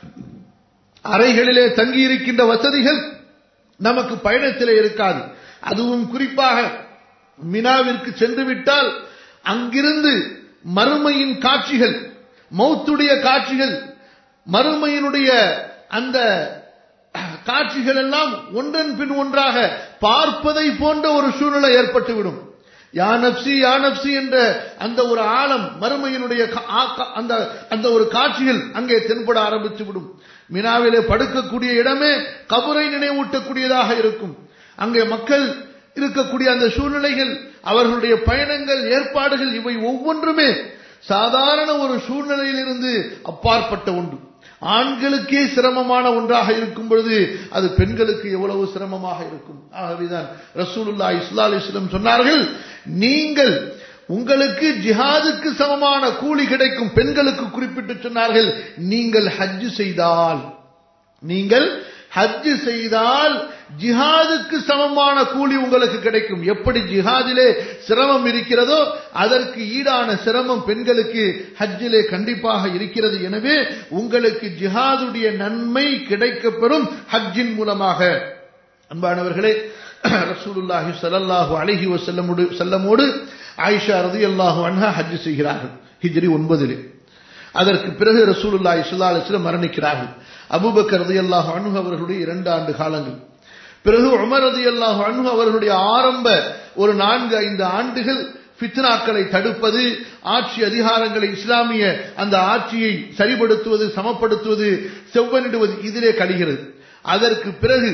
அறைகளிலே தங்கி இருக்கின்ற வசதிகள் நமக்கு பயணத்திலே இருக்காது அதுவும் குறிப்பாக மினாவிற்கு சென்று விட்டால் அங்கிருந்து மறுமையின் காட்சிகள் மௌத்துடைய காட்சிகள் மறுமையினுடைய அந்த காட்சிகள் எல்லாம் ஒன்றன் பின் ஒன்றாக பார்ப்பதை போன்ற ஒரு சூழ்நிலை ஏற்பட்டுவிடும் யானப்சி யானப்சி என்ற அந்த ஒரு ஆழம் மறுமையினுடைய அந்த அந்த ஒரு காட்சிகள் அங்கே தென்பட ஆரம்பித்து விடும் மினாவிலே படுக்கக்கூடிய இடமே கபரை நினைவூட்டக்கூடியதாக இருக்கும் அங்கே மக்கள் இருக்கக்கூடிய அந்த சூழ்நிலைகள் அவர்களுடைய பயணங்கள் ஏற்பாடுகள் இவை ஒவ்வொன்றுமே சாதாரண ஒரு சூழ்நிலையிலிருந்து அப்பாற்பட்ட ஒன்று ஆண்களுக்கே சிரமமான ஒன்றாக இருக்கும் பொழுது அது பெண்களுக்கு எவ்வளவு சிரமமாக இருக்கும் ஆகவேதான் ரசூலுல்லா இஸ்லா அலிஸ்லம் சொன்னார்கள் நீங்கள் உங்களுக்கு ஜிஹாதுக்கு சமமான கூலி கிடைக்கும் பெண்களுக்கு குறிப்பிட்டு சொன்னார்கள் நீங்கள் ஹஜ் செய்தால் நீங்கள் ஹஜ் செய்தால் ஜிஹாதுக்கு சமமான கூலி உங்களுக்கு கிடைக்கும் எப்படி ஜிஹாதிலே சிரமம் இருக்கிறதோ அதற்கு ஈடான சிரமம் பெண்களுக்கு ஹஜ்ஜிலே கண்டிப்பாக இருக்கிறது எனவே உங்களுக்கு ஜிஹாதுடைய நன்மை கிடைக்கப்பெறும் ஹஜ்ஜின் மூலமாக அன்பானவர்களே ரசூலுல்லாஹி ஸல்லல்லாஹு அலைஹி வஸல்லமோடு செல்லமோடு ஆயிஷா ரலியல்லாஹு அன்ஹா ஹஜ் செய்கிறார்கள் ஹிஜ்ரி ஒன்பதிலே அதற்கு பிறகு ரசூலுல்லாஹி ஸல்லல்லாஹு அலைஹி வஸல்லம் மரணிக்கிறார்கள் அபூபக்கர் ரலியல்லாஹு அன்ஹு அவர்களுடைய இரண்டு ஆண்டு காலங்கள் பிறகு உமர் ரலியல்லாஹு அன்ஹு அவர்களுடைய ஆரம்ப ஒரு நான்கு ஐந்து ஆண்டுகள் ஃபித்னாக்களை தடுப்பது ஆட்சி அதிகாரங்களை இஸ்லாமிய அந்த ஆட்சியை சரிபடுத்துவது சமப்படுத்துவது செவ்வனிடுவது இதிலே கழிகிறது அதற்கு பிறகு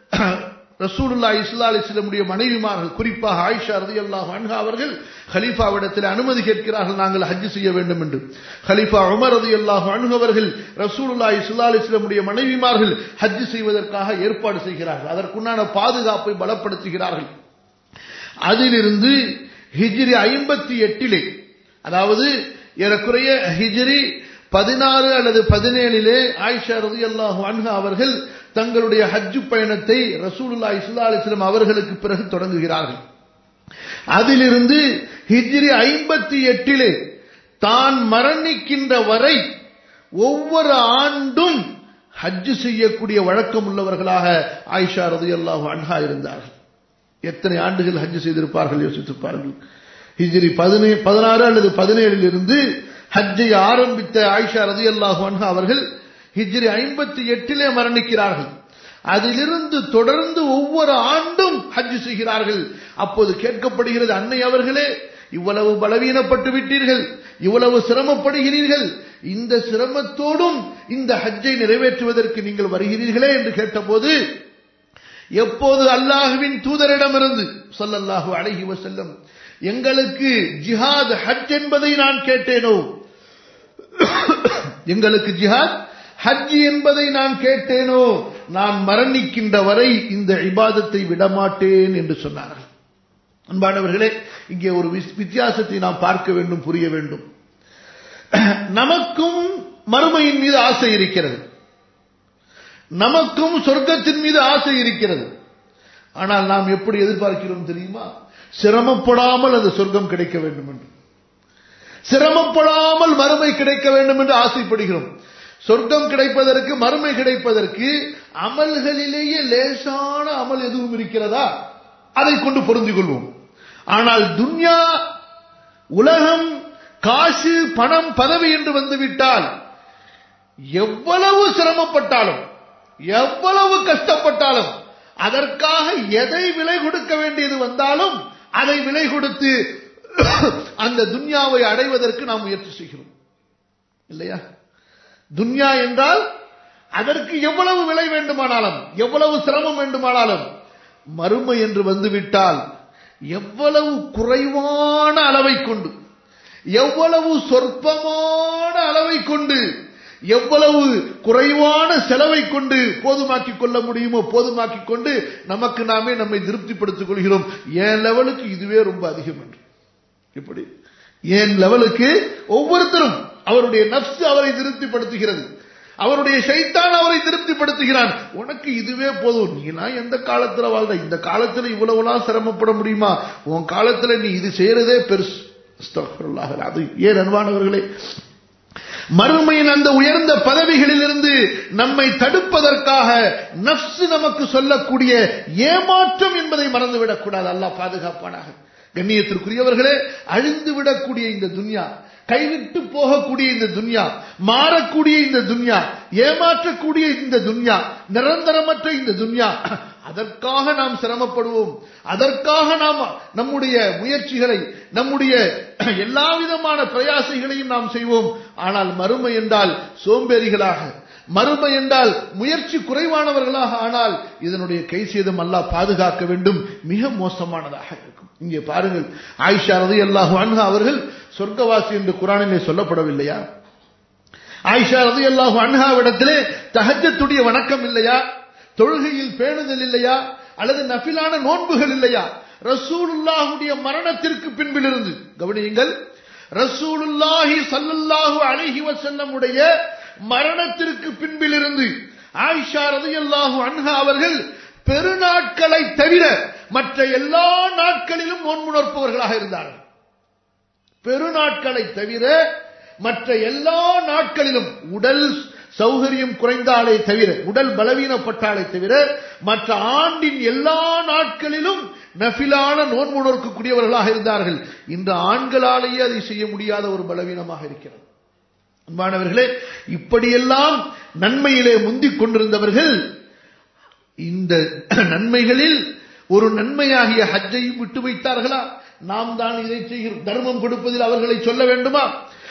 ரசூலுல்லா இஸ்லா அலிஸ்லமுடைய மனைவிமார்கள் குறிப்பாக ஆயிஷா ரதியல்லாஹு அன்ஹா அவர்கள் ஹலீஃபாவிடத்தில் அனுமதி கேட்கிறார்கள் நாங்கள் ஹஜ் செய்ய வேண்டும் என்று ஹலீஃபா உமர் ரதியல்லாஹு அன்ஹு அவர்கள் ரசூலுல்லா இஸ்லா அலிஸ்லமுடைய மனைவிமார்கள் ஹஜ் செய்வதற்காக ஏற்பாடு செய்கிறார்கள் அதற்குண்டான பாதுகாப்பை பலப்படுத்துகிறார்கள் அதிலிருந்து ஹிஜ்ரி ஐம்பத்தி எட்டிலே அதாவது ஏறக்குறைய ஹிஜ்ரி பதினாறு அல்லது பதினேழிலே ஆயிஷா ரதி அல்லாஹு அன்ஹா அவர்கள் தங்களுடைய ஹஜ்ஜு பயணத்தை ரசூலுல்லா இஸ்லா அலிஸ்லாம் அவர்களுக்கு பிறகு தொடங்குகிறார்கள் அதிலிருந்து ஹிஜ்ரி ஐம்பத்தி எட்டிலே தான் மரணிக்கின்ற வரை ஒவ்வொரு ஆண்டும் ஹஜ்ஜு செய்யக்கூடிய வழக்கம் உள்ளவர்களாக ஆயிஷா ரதி அல்லாஹு அன்ஹா இருந்தார்கள் எத்தனை ஆண்டுகள் ஹஜ் செய்திருப்பார்கள் யோசித்து பாருங்கள் ஹிஜ்ரி பதினே பதினாறு அல்லது பதினேழில் இருந்து ஹஜ்ஜை ஆரம்பித்த ஆயிஷா ரதி அல்லாஹு அன்ஹா அவர்கள் ஹிஜ்ரி ஐம்பத்தி எட்டிலே மரணிக்கிறார்கள் அதிலிருந்து தொடர்ந்து ஒவ்வொரு ஆண்டும் ஹஜ் செய்கிறார்கள் அப்போது கேட்கப்படுகிறது அன்னை அவர்களே இவ்வளவு பலவீனப்பட்டு விட்டீர்கள் இவ்வளவு சிரமப்படுகிறீர்கள் இந்த சிரமத்தோடும் இந்த ஹஜ்ஜை நிறைவேற்றுவதற்கு நீங்கள் வருகிறீர்களே என்று கேட்டபோது எப்போது அல்லாஹுவின் தூதரிடமிருந்து சொல்லல்லாஹு அழகி வசல்லம் எங்களுக்கு ஜிஹாத் ஹஜ் என்பதை நான் கேட்டேனோ எங்களுக்கு ஜிஹாத் ஹஜ் என்பதை நான் கேட்டேனோ நான் மரணிக்கின்ற வரை இந்த இபாதத்தை விடமாட்டேன் என்று சொன்னார்கள் அன்பானவர்களே இங்கே ஒரு வித்தியாசத்தை நாம் பார்க்க வேண்டும் புரிய வேண்டும் நமக்கும் மறுமையின் மீது ஆசை இருக்கிறது நமக்கும் சொர்க்கத்தின் மீது ஆசை இருக்கிறது ஆனால் நாம் எப்படி எதிர்பார்க்கிறோம் தெரியுமா சிரமப்படாமல் அந்த சொர்க்கம் கிடைக்க வேண்டும் என்று சிரமப்படாமல் மறுமை கிடைக்க வேண்டும் என்று ஆசைப்படுகிறோம் சொர்க்கம் கிடைப்பதற்கு மறுமை கிடைப்பதற்கு அமல்களிலேயே லேசான அமல் எதுவும் இருக்கிறதா அதை கொண்டு பொருந்திக் கொள்வோம் ஆனால் துன்யா உலகம் காசு பணம் பதவி என்று வந்துவிட்டால் எவ்வளவு சிரமப்பட்டாலும் எவ்வளவு கஷ்டப்பட்டாலும் அதற்காக எதை விலை கொடுக்க வேண்டியது வந்தாலும் அதை விலை கொடுத்து அந்த துன்யாவை அடைவதற்கு நாம் முயற்சி செய்கிறோம் இல்லையா துன்யா என்றால் அதற்கு எவ்வளவு விலை வேண்டுமானாலும் எவ்வளவு சிரமம் வேண்டுமானாலும் மறுமை என்று வந்துவிட்டால் எவ்வளவு குறைவான அளவை கொண்டு எவ்வளவு சொற்பமான அளவை கொண்டு எவ்வளவு குறைவான செலவை கொண்டு போதுமாக்கிக் கொள்ள முடியுமோ போதுமாக்கிக் கொண்டு நமக்கு நாமே நம்மை திருப்திப்படுத்திக் கொள்கிறோம் என் லெவலுக்கு இதுவே ரொம்ப அதிகம் என்று இப்படி என் லெவலுக்கு ஒவ்வொருத்தரும் அவருடைய நப்சு அவரை திருப்திப்படுத்துகிறது அவருடைய சைத்தான் அவரை திருப்திப்படுத்துகிறான் உனக்கு இதுவே போதும் நீலாம் எந்த காலத்துல வாழ்ற இந்த காலத்துல இவ்வளவுலாம் சிரமப்பட முடியுமா உன் காலத்துல நீ இது செய்யறதே பெருசு அது ஏன் அன்பானவர்களே மறுமையின் அந்த உயர்ந்த பதவிகளிலிருந்து நம்மை தடுப்பதற்காக நப்சு நமக்கு சொல்லக்கூடிய ஏமாற்றம் என்பதை மறந்துவிடக் கூடாது அல்லாஹ் பாதுகாப்பானாக கண்ணியத்திற்குரியவர்களே அழிந்து விடக்கூடிய இந்த துன்யா கைவிட்டு போகக்கூடிய இந்த துன்யா மாறக்கூடிய இந்த துன்யா ஏமாற்றக்கூடிய இந்த துன்யா நிரந்தரமற்ற இந்த துன்யா அதற்காக நாம் சிரமப்படுவோம் அதற்காக நாம் நம்முடைய முயற்சிகளை நம்முடைய எல்லா விதமான பிரயாசைகளையும் நாம் செய்வோம் ஆனால் மறுமை என்றால் சோம்பேறிகளாக மறுமை என்றால் முயற்சி குறைவானவர்களாக ஆனால் இதனுடைய கை சேதம் அல்லாஹ் பாதுகாக்க வேண்டும் மிக மோசமானதாக இருக்கும் இங்கே பாருங்கள் ஆயிஷா ரதி அல்லாஹு அன்ஹா அவர்கள் சொர்க்கவாசி என்று குரானிலே சொல்லப்படவில்லையா ஆயிஷா ரதி அல்லாஹு அன்ஹாவிடத்திலே தஹஜத்துடைய வணக்கம் இல்லையா தொழுகையில் பேணுதல் இல்லையா அல்லது நஃபிலான நோன்புகள் இல்லையா ரசூலுல்லாஹுடைய மரணத்திற்கு பின்பிலிருந்து கவனியுங்கள் ரசூலுல்லாஹி சல்லல்லாஹு அலைஹி வஸல்லமுடைய மரணத்திற்கு பின்பிலிருந்து ஆயிஷா ரதியல்லாஹு அன்ஹா அவர்கள் பெருநாட்களை தவிர மற்ற எல்லா நாட்களிலும் நோன்பு நோற்பவர்களாக இருந்தார்கள் பெருநாட்களை தவிர மற்ற எல்லா நாட்களிலும் உடல் சௌகரியம் குறைந்தாலே தவிர உடல் பலவீனப்பட்டாலே தவிர மற்ற ஆண்டின் எல்லா நாட்களிலும் நஃபிலான நோன்பு நோக்கக்கூடியவர்களாக இருந்தார்கள் இந்த ஆண்களாலேயே அதை செய்ய முடியாத ஒரு பலவீனமாக இருக்கிறது அன்பானவர்களே இப்படியெல்லாம் நன்மையிலே முந்திக் கொண்டிருந்தவர்கள் இந்த நன்மைகளில் ஒரு நன்மையாகிய ஹஜ்ஜையும் விட்டு வைத்தார்களா நாம் தான் இதை செய்கிறோம் தர்மம் கொடுப்பதில் அவர்களை சொல்ல வேண்டுமா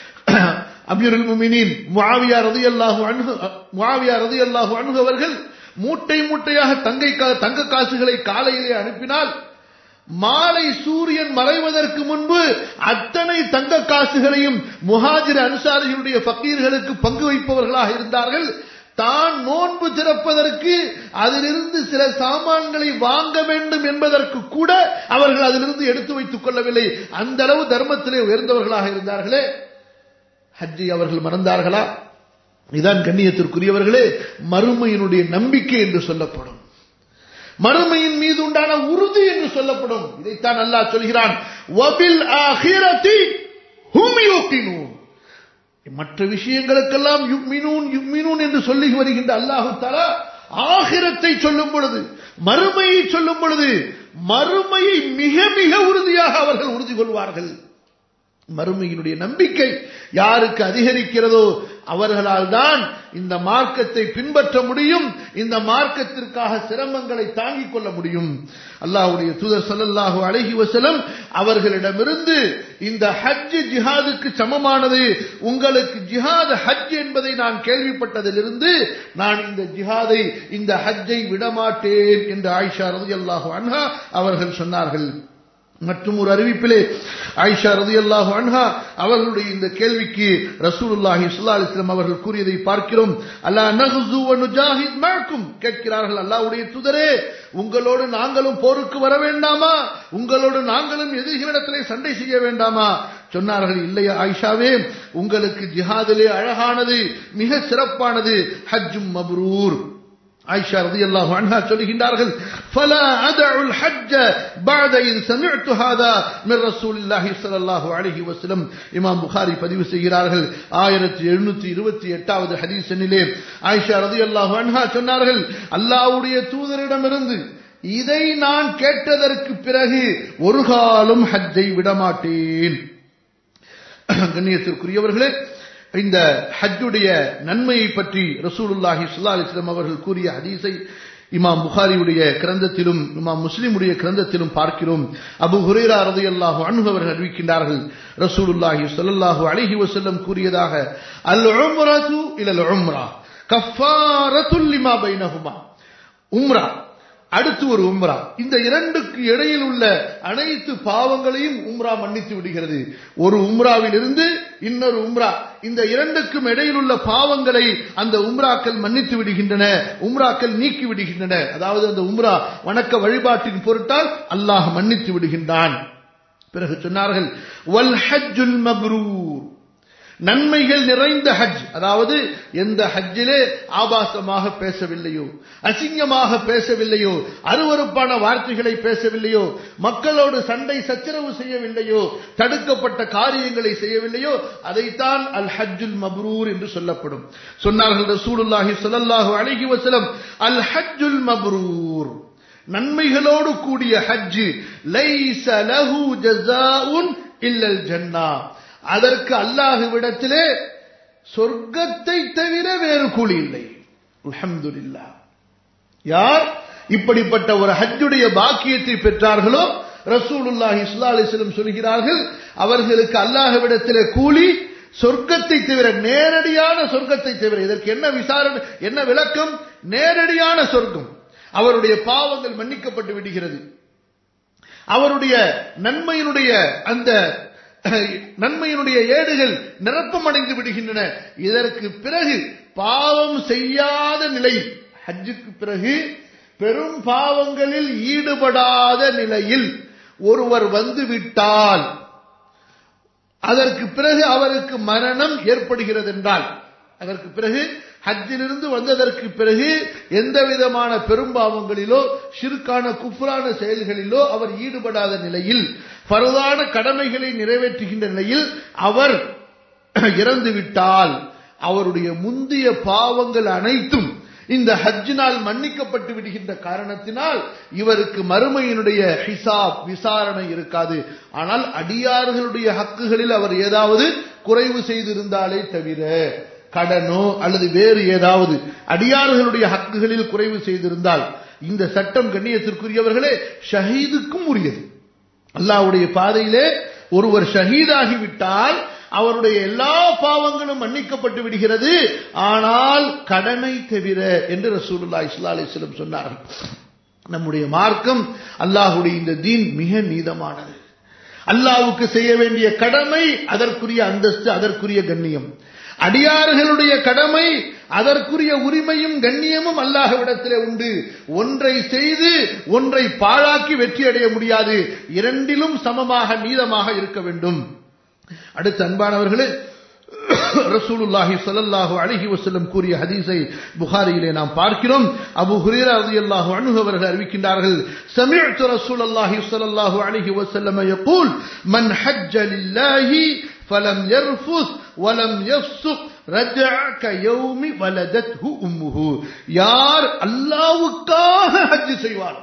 அமீருல் முமினின் முஆவியா ரலியல்லாஹு அன்ஹு முஆவியா ரலியல்லாஹு அன்ஹு அவர்கள் மூட்டை மூட்டையாக தங்கை தங்க காசுகளை காலையிலே அனுப்பினால் மாலை சூரியன் மறைவதற்கு முன்பு அத்தனை தங்க காசுகளையும் முஹாஜிர் அன்சாரிகளுடைய ஃபக்கீர்களுக்கு பங்கு வைப்பவர்களாக இருந்தார்கள் தான் நோன்பு திறப்பதற்கு அதிலிருந்து சில சாமான்களை வாங்க வேண்டும் என்பதற்கு கூட அவர்கள் அதிலிருந்து எடுத்து வைத்துக் கொள்ளவில்லை அந்த அளவு தர்மத்திலே உயர்ந்தவர்களாக இருந்தார்களே ஹஜ்ஜை அவர்கள் மறந்தார்களா இதான் கண்ணியத்திற்குரியவர்களே மறுமையினுடைய நம்பிக்கை என்று சொல்லப்படும் மறுமையின் மீது உண்டான உறுதி என்று சொல்லப்படும் இதைத்தான் அல்லாஹ் சொல்கிறான் வபில் ஆஹிரதி ஹும் யூகினூன் மற்ற விஷயங்களுக்கெல்லாம் யுக்மினூன் யுக்மினூன் என்று சொல்லி வருகின்ற அல்லாஹு தாலா ஆகிரத்தை சொல்லும் பொழுது மறுமையை சொல்லும் பொழுது மறுமையை மிக மிக உறுதியாக அவர்கள் உறுதி கொள்வார்கள் மறுமையினுடைய நம்பிக்கை யாருக்கு அதிகரிக்கிறதோ அவர்களால் தான் இந்த மார்க்கத்தை பின்பற்ற முடியும் இந்த மார்க்கத்திற்காக சிரமங்களை தாங்கிக் கொள்ள முடியும் அல்லாஹ்வுடைய தூதர் ஸல்லல்லாஹு அலைஹி வஸல்லம் அவர்களிடமிருந்து இந்த ஹஜ் ஜிஹாதுக்கு சமமானது உங்களுக்கு ஜிஹாத் ஹஜ் என்பதை நான் கேள்விப்பட்டதிலிருந்து நான் இந்த ஜிஹாதை இந்த ஹஜ்ஜை விடமாட்டேன் என்று ஆயிஷா ரலியல்லாஹு அன்ஹா அவர்கள் சொன்னார்கள் மற்றும் ஒரு அறிவிப்பிலே ஆயிஷா ரதியல்லாஹு அன்ஹா அவர்களுடைய இந்த கேள்விக்கு ரசூலுல்லாஹி ஸல்லல்லாஹு அலைஹி வஸல்லம் அவர்கள் கூறியதை பார்க்கிறோம் அல்லா நஹ்சு வ நுஜாஹித் மஅக்கும் கேட்கிறார்கள் அல்லாஹ்வுடைய தூதரே உங்களோடு நாங்களும் போருக்கு வர வேண்டாமா உங்களோடு நாங்களும் எதிரிகளிடத்திலே சண்டை செய்ய வேண்டாமா சொன்னார்கள் இல்லையா ஆயிஷாவே உங்களுக்கு ஜிஹாதிலே அழகானது மிக சிறப்பானது ஹஜ்ஜும் மப்ரூர் عائشة رضي الله عنها சொல்லுகின்றார்கள் فلا أدع الحج بعد إذ سمعت هذا من رسول الله صلى الله عليه وسلم இமாம் புகாரி பதிவு செய்கிறார்கள் ஆயிரத்தி எழுநூத்தி இருபத்தி எட்டாவது ஹதீசனிலே ஆயிஷா ரதி அல்லாஹு அன்ஹா சொன்னார்கள் அல்லாவுடைய தூதரிடமிருந்து இதை நான் கேட்டதற்கு பிறகு ஒரு காலம் ஹஜ்ஜை விடமாட்டேன் கண்ணியத்திற்குரியவர்களே இந்த ஹஜ்ஜுடைய நன்மையை பற்றி ரசூலுல்லாஹி ஸல்லல்லாஹு அலைஹி வஸல்லம் அவர்கள் கூறிய ஹதீஸை இமாம் புகாரியுடைய கிரந்தத்திலும் இமாம் முஸ்லிமுடைய கிரந்தத்திலும் பார்க்கிறோம் அபு ஹுரைரா ரலியல்லாஹு அன்ஹு அவர்கள் அறிவிக்கின்றார்கள் ரசூலுல்லாஹி ஸல்லல்லாஹு அலைஹி வஸல்லம் கூறியதாக அல் உம்ரது இலல் உம்ரா கஃபாரத்துல் லிமா பைனஹுமா உம்ரா அடுத்து ஒரு உம்ரா இந்த இரண்டுக்கு இடையில் உள்ள அனைத்து பாவங்களையும் உம்ரா மன்னித்து விடுகிறது ஒரு உம்ராவில் இருந்து இன்னொரு உம்ரா இந்த இரண்டுக்கும் இடையில் உள்ள பாவங்களை அந்த உம்ராக்கள் மன்னித்து விடுகின்றன உம்ராக்கள் நீக்கி விடுகின்றன அதாவது அந்த உம்ரா வணக்க வழிபாட்டின் பொருட்டால் அல்லாஹ் மன்னித்து விடுகின்றான் பிறகு சொன்னார்கள் வல் ஹஜ்ஜுல் மப்ரூர் நன்மைகள் நிறைந்த ஹஜ் அதாவது எந்த ஹஜ்ஜிலே ஆபாசமாக பேசவில்லையோ அசிங்கமாக பேசவில்லையோ அருவறுப்பான வார்த்தைகளை பேசவில்லையோ மக்களோடு சண்டை சச்சரவு செய்யவில்லையோ தடுக்கப்பட்ட காரியங்களை செய்யவில்லையோ அதைத்தான் அல் ஹஜ்ஜுல் மப்ரூர் என்று சொல்லப்படும் சொன்னார்கள் ரசூலுல்லாஹி ஸல்லல்லாஹு அலைஹி வஸல்லம் அல் ஹஜ்ஜுல் மப்ரூர் நன்மைகளோடு கூடிய ஹஜ் லைஸ லஹு ஜஸாஉன் இல்லல் ஜன்னா அதற்கு அல்லாஹுவிடத்திலே சொர்க்கத்தை தவிர வேறு கூலி இல்லை அல்ஹம்துலில்லா யார் இப்படிப்பட்ட ஒரு ஹஜ்ஜுடைய பாக்கியத்தை பெற்றார்களோ ரசூலுல்லாஹி ஸல்லல்லாஹு அலைஹி வஸல்லம் சொல்கிறார்கள் அவர்களுக்கு அல்லாஹ்விடத்திலே கூலி சொர்க்கத்தை தவிர நேரடியான சொர்க்கத்தை தவிர இதற்கு என்ன விசாரணை என்ன விளக்கம் நேரடியான சொர்க்கம் அவருடைய பாவங்கள் மன்னிக்கப்பட்டு விடுகிறது அவருடைய நன்மையினுடைய அந்த நன்மையினுடைய ஏடுகள் நிரப்பமடைந்து விடுகின்றன இதற்கு பிறகு பாவம் செய்யாத நிலையில் ஹஜ்ஜுக்கு பிறகு பெரும் பாவங்களில் ஈடுபடாத நிலையில் ஒருவர் வந்து விட்டால் அதற்கு பிறகு அவருக்கு மரணம் ஏற்படுகிறது என்றால் அதற்கு பிறகு ஹஜ்ஜிலிருந்து வந்ததற்கு பிறகு எந்த விதமான பெரும்பாவங்களிலோ ஷிர்கான குஃப்ரான செயல்களிலோ அவர் ஈடுபடாத நிலையில் பரதான கடமைகளை நிறைவேற்றுகின்ற நிலையில் அவர் இறந்துவிட்டால் அவருடைய முந்தைய பாவங்கள் அனைத்தும் இந்த ஹஜ்ஜினால் மன்னிக்கப்பட்டு விடுகின்ற காரணத்தினால் இவருக்கு மறுமையினுடைய ஹிசாப் விசாரணை இருக்காது ஆனால் அடியார்களுடைய ஹக்குகளில் அவர் ஏதாவது குறைவு செய்திருந்தாலே தவிர கடனோ அல்லது வேறு ஏதாவது அடியார்களுடைய ஹக்குகளில் குறைவு செய்திருந்தால் இந்த சட்டம் கண்ணியத்திற்குரியவர்களே ஷஹீதுக்கும் உரியது அல்லாவுடைய பாதையிலே ஒருவர் ஷஹீதாகிவிட்டால் அவருடைய எல்லா பாவங்களும் மன்னிக்கப்பட்டு விடுகிறது ஆனால் கடனை தவிர என்று ரசூலுல்லா இஸ்லா அலிஸ்லம் சொன்னார்கள் நம்முடைய மார்க்கம் அல்லாஹுடைய இந்த தீன் மிக நீதமானது அல்லாவுக்கு செய்ய வேண்டிய கடமை அதற்குரிய அந்தஸ்து அதற்குரிய கண்ணியம் அடியார்களுடைய கடமை அதற்குரிய உரிமையும் கண்ணியமும் அல்லாஹ்விடத்திலே உண்டு ஒன்றை செய்து ஒன்றை பாழாக்கி வெற்றி அடைய முடியாது இரண்டிலும் சமமாக நீதமாக இருக்க வேண்டும் அடுத்த அன்பானவர்களே ரசூலுல்லாஹி ஸல்லல்லாஹு அலைஹி வஸல்லம் கூறிய ஹதீஸை புகாரியிலே நாம் பார்க்கிறோம் அபூ ஹுரைரா রাদিয়াল্লাহு அன்ஹு அவர்கள் அறிவிக்கின்றார்கள் சமிஅத்து ரசூலுல்லாஹி ஸல்லல்லாஹு அலைஹி வஸல்லம் يقول من حج لله فلم يرفث ولم يفسق رجع كيوم ولدته امه யார் அல்லாஹ்வுக்காக ஹஜ் செய்வார்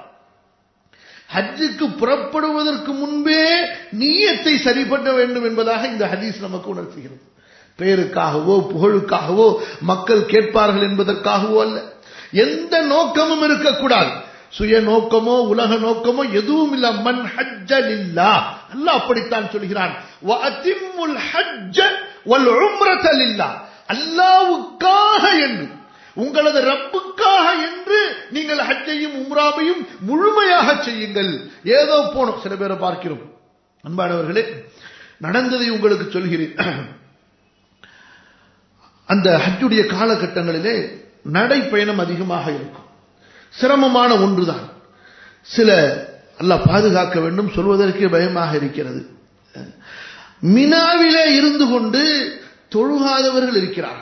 ஹஜ்ஜுக்கு புறப்படுவதற்கு முன்பே நீயத்தை சரி பண்ண வேண்டும் என்பதாக இந்த ஹதீஸ் நமக்கு உணர்த்துகிறது பெயருக்காகவோ புகழுக்காகவோ மக்கள் கேட்பார்கள் என்பதற்காகவோ அல்ல எந்த நோக்கமும் இருக்கக்கூடாது சுய நோக்கமோ உலக நோக்கமோ எதுவும் இல்ல மன் ஹஜ்ஜ லில்லா அல்லாஹ் அப்படித்தான் சொல்கிறான் வஅதிம்முல் ஹஜ்ஜ வல் உம்ரத லில்லா அல்லாஹ்வுக்காக என்று உங்களது ரப்புக்காக என்று நீங்கள் ஹஜ்ஜையும் உம்ராவையும் முழுமையாக செய்யுங்கள் ஏதோ போனோம் சில பேரை பார்க்கிறோம் அன்பானவர்களே நடந்ததை உங்களுக்கு சொல்கிறேன் அந்த ஹஜ்ஜுடைய காலகட்டங்களிலே நடைப்பயணம் அதிகமாக இருக்கும் சிரமமான ஒன்றுதான் சில அல்லாஹ் பாதுகாக்க வேண்டும் சொல்வதற்கே பயமாக இருக்கிறது மினாவிலே இருந்து கொண்டு தொழுகாதவர்கள் இருக்கிறார்கள்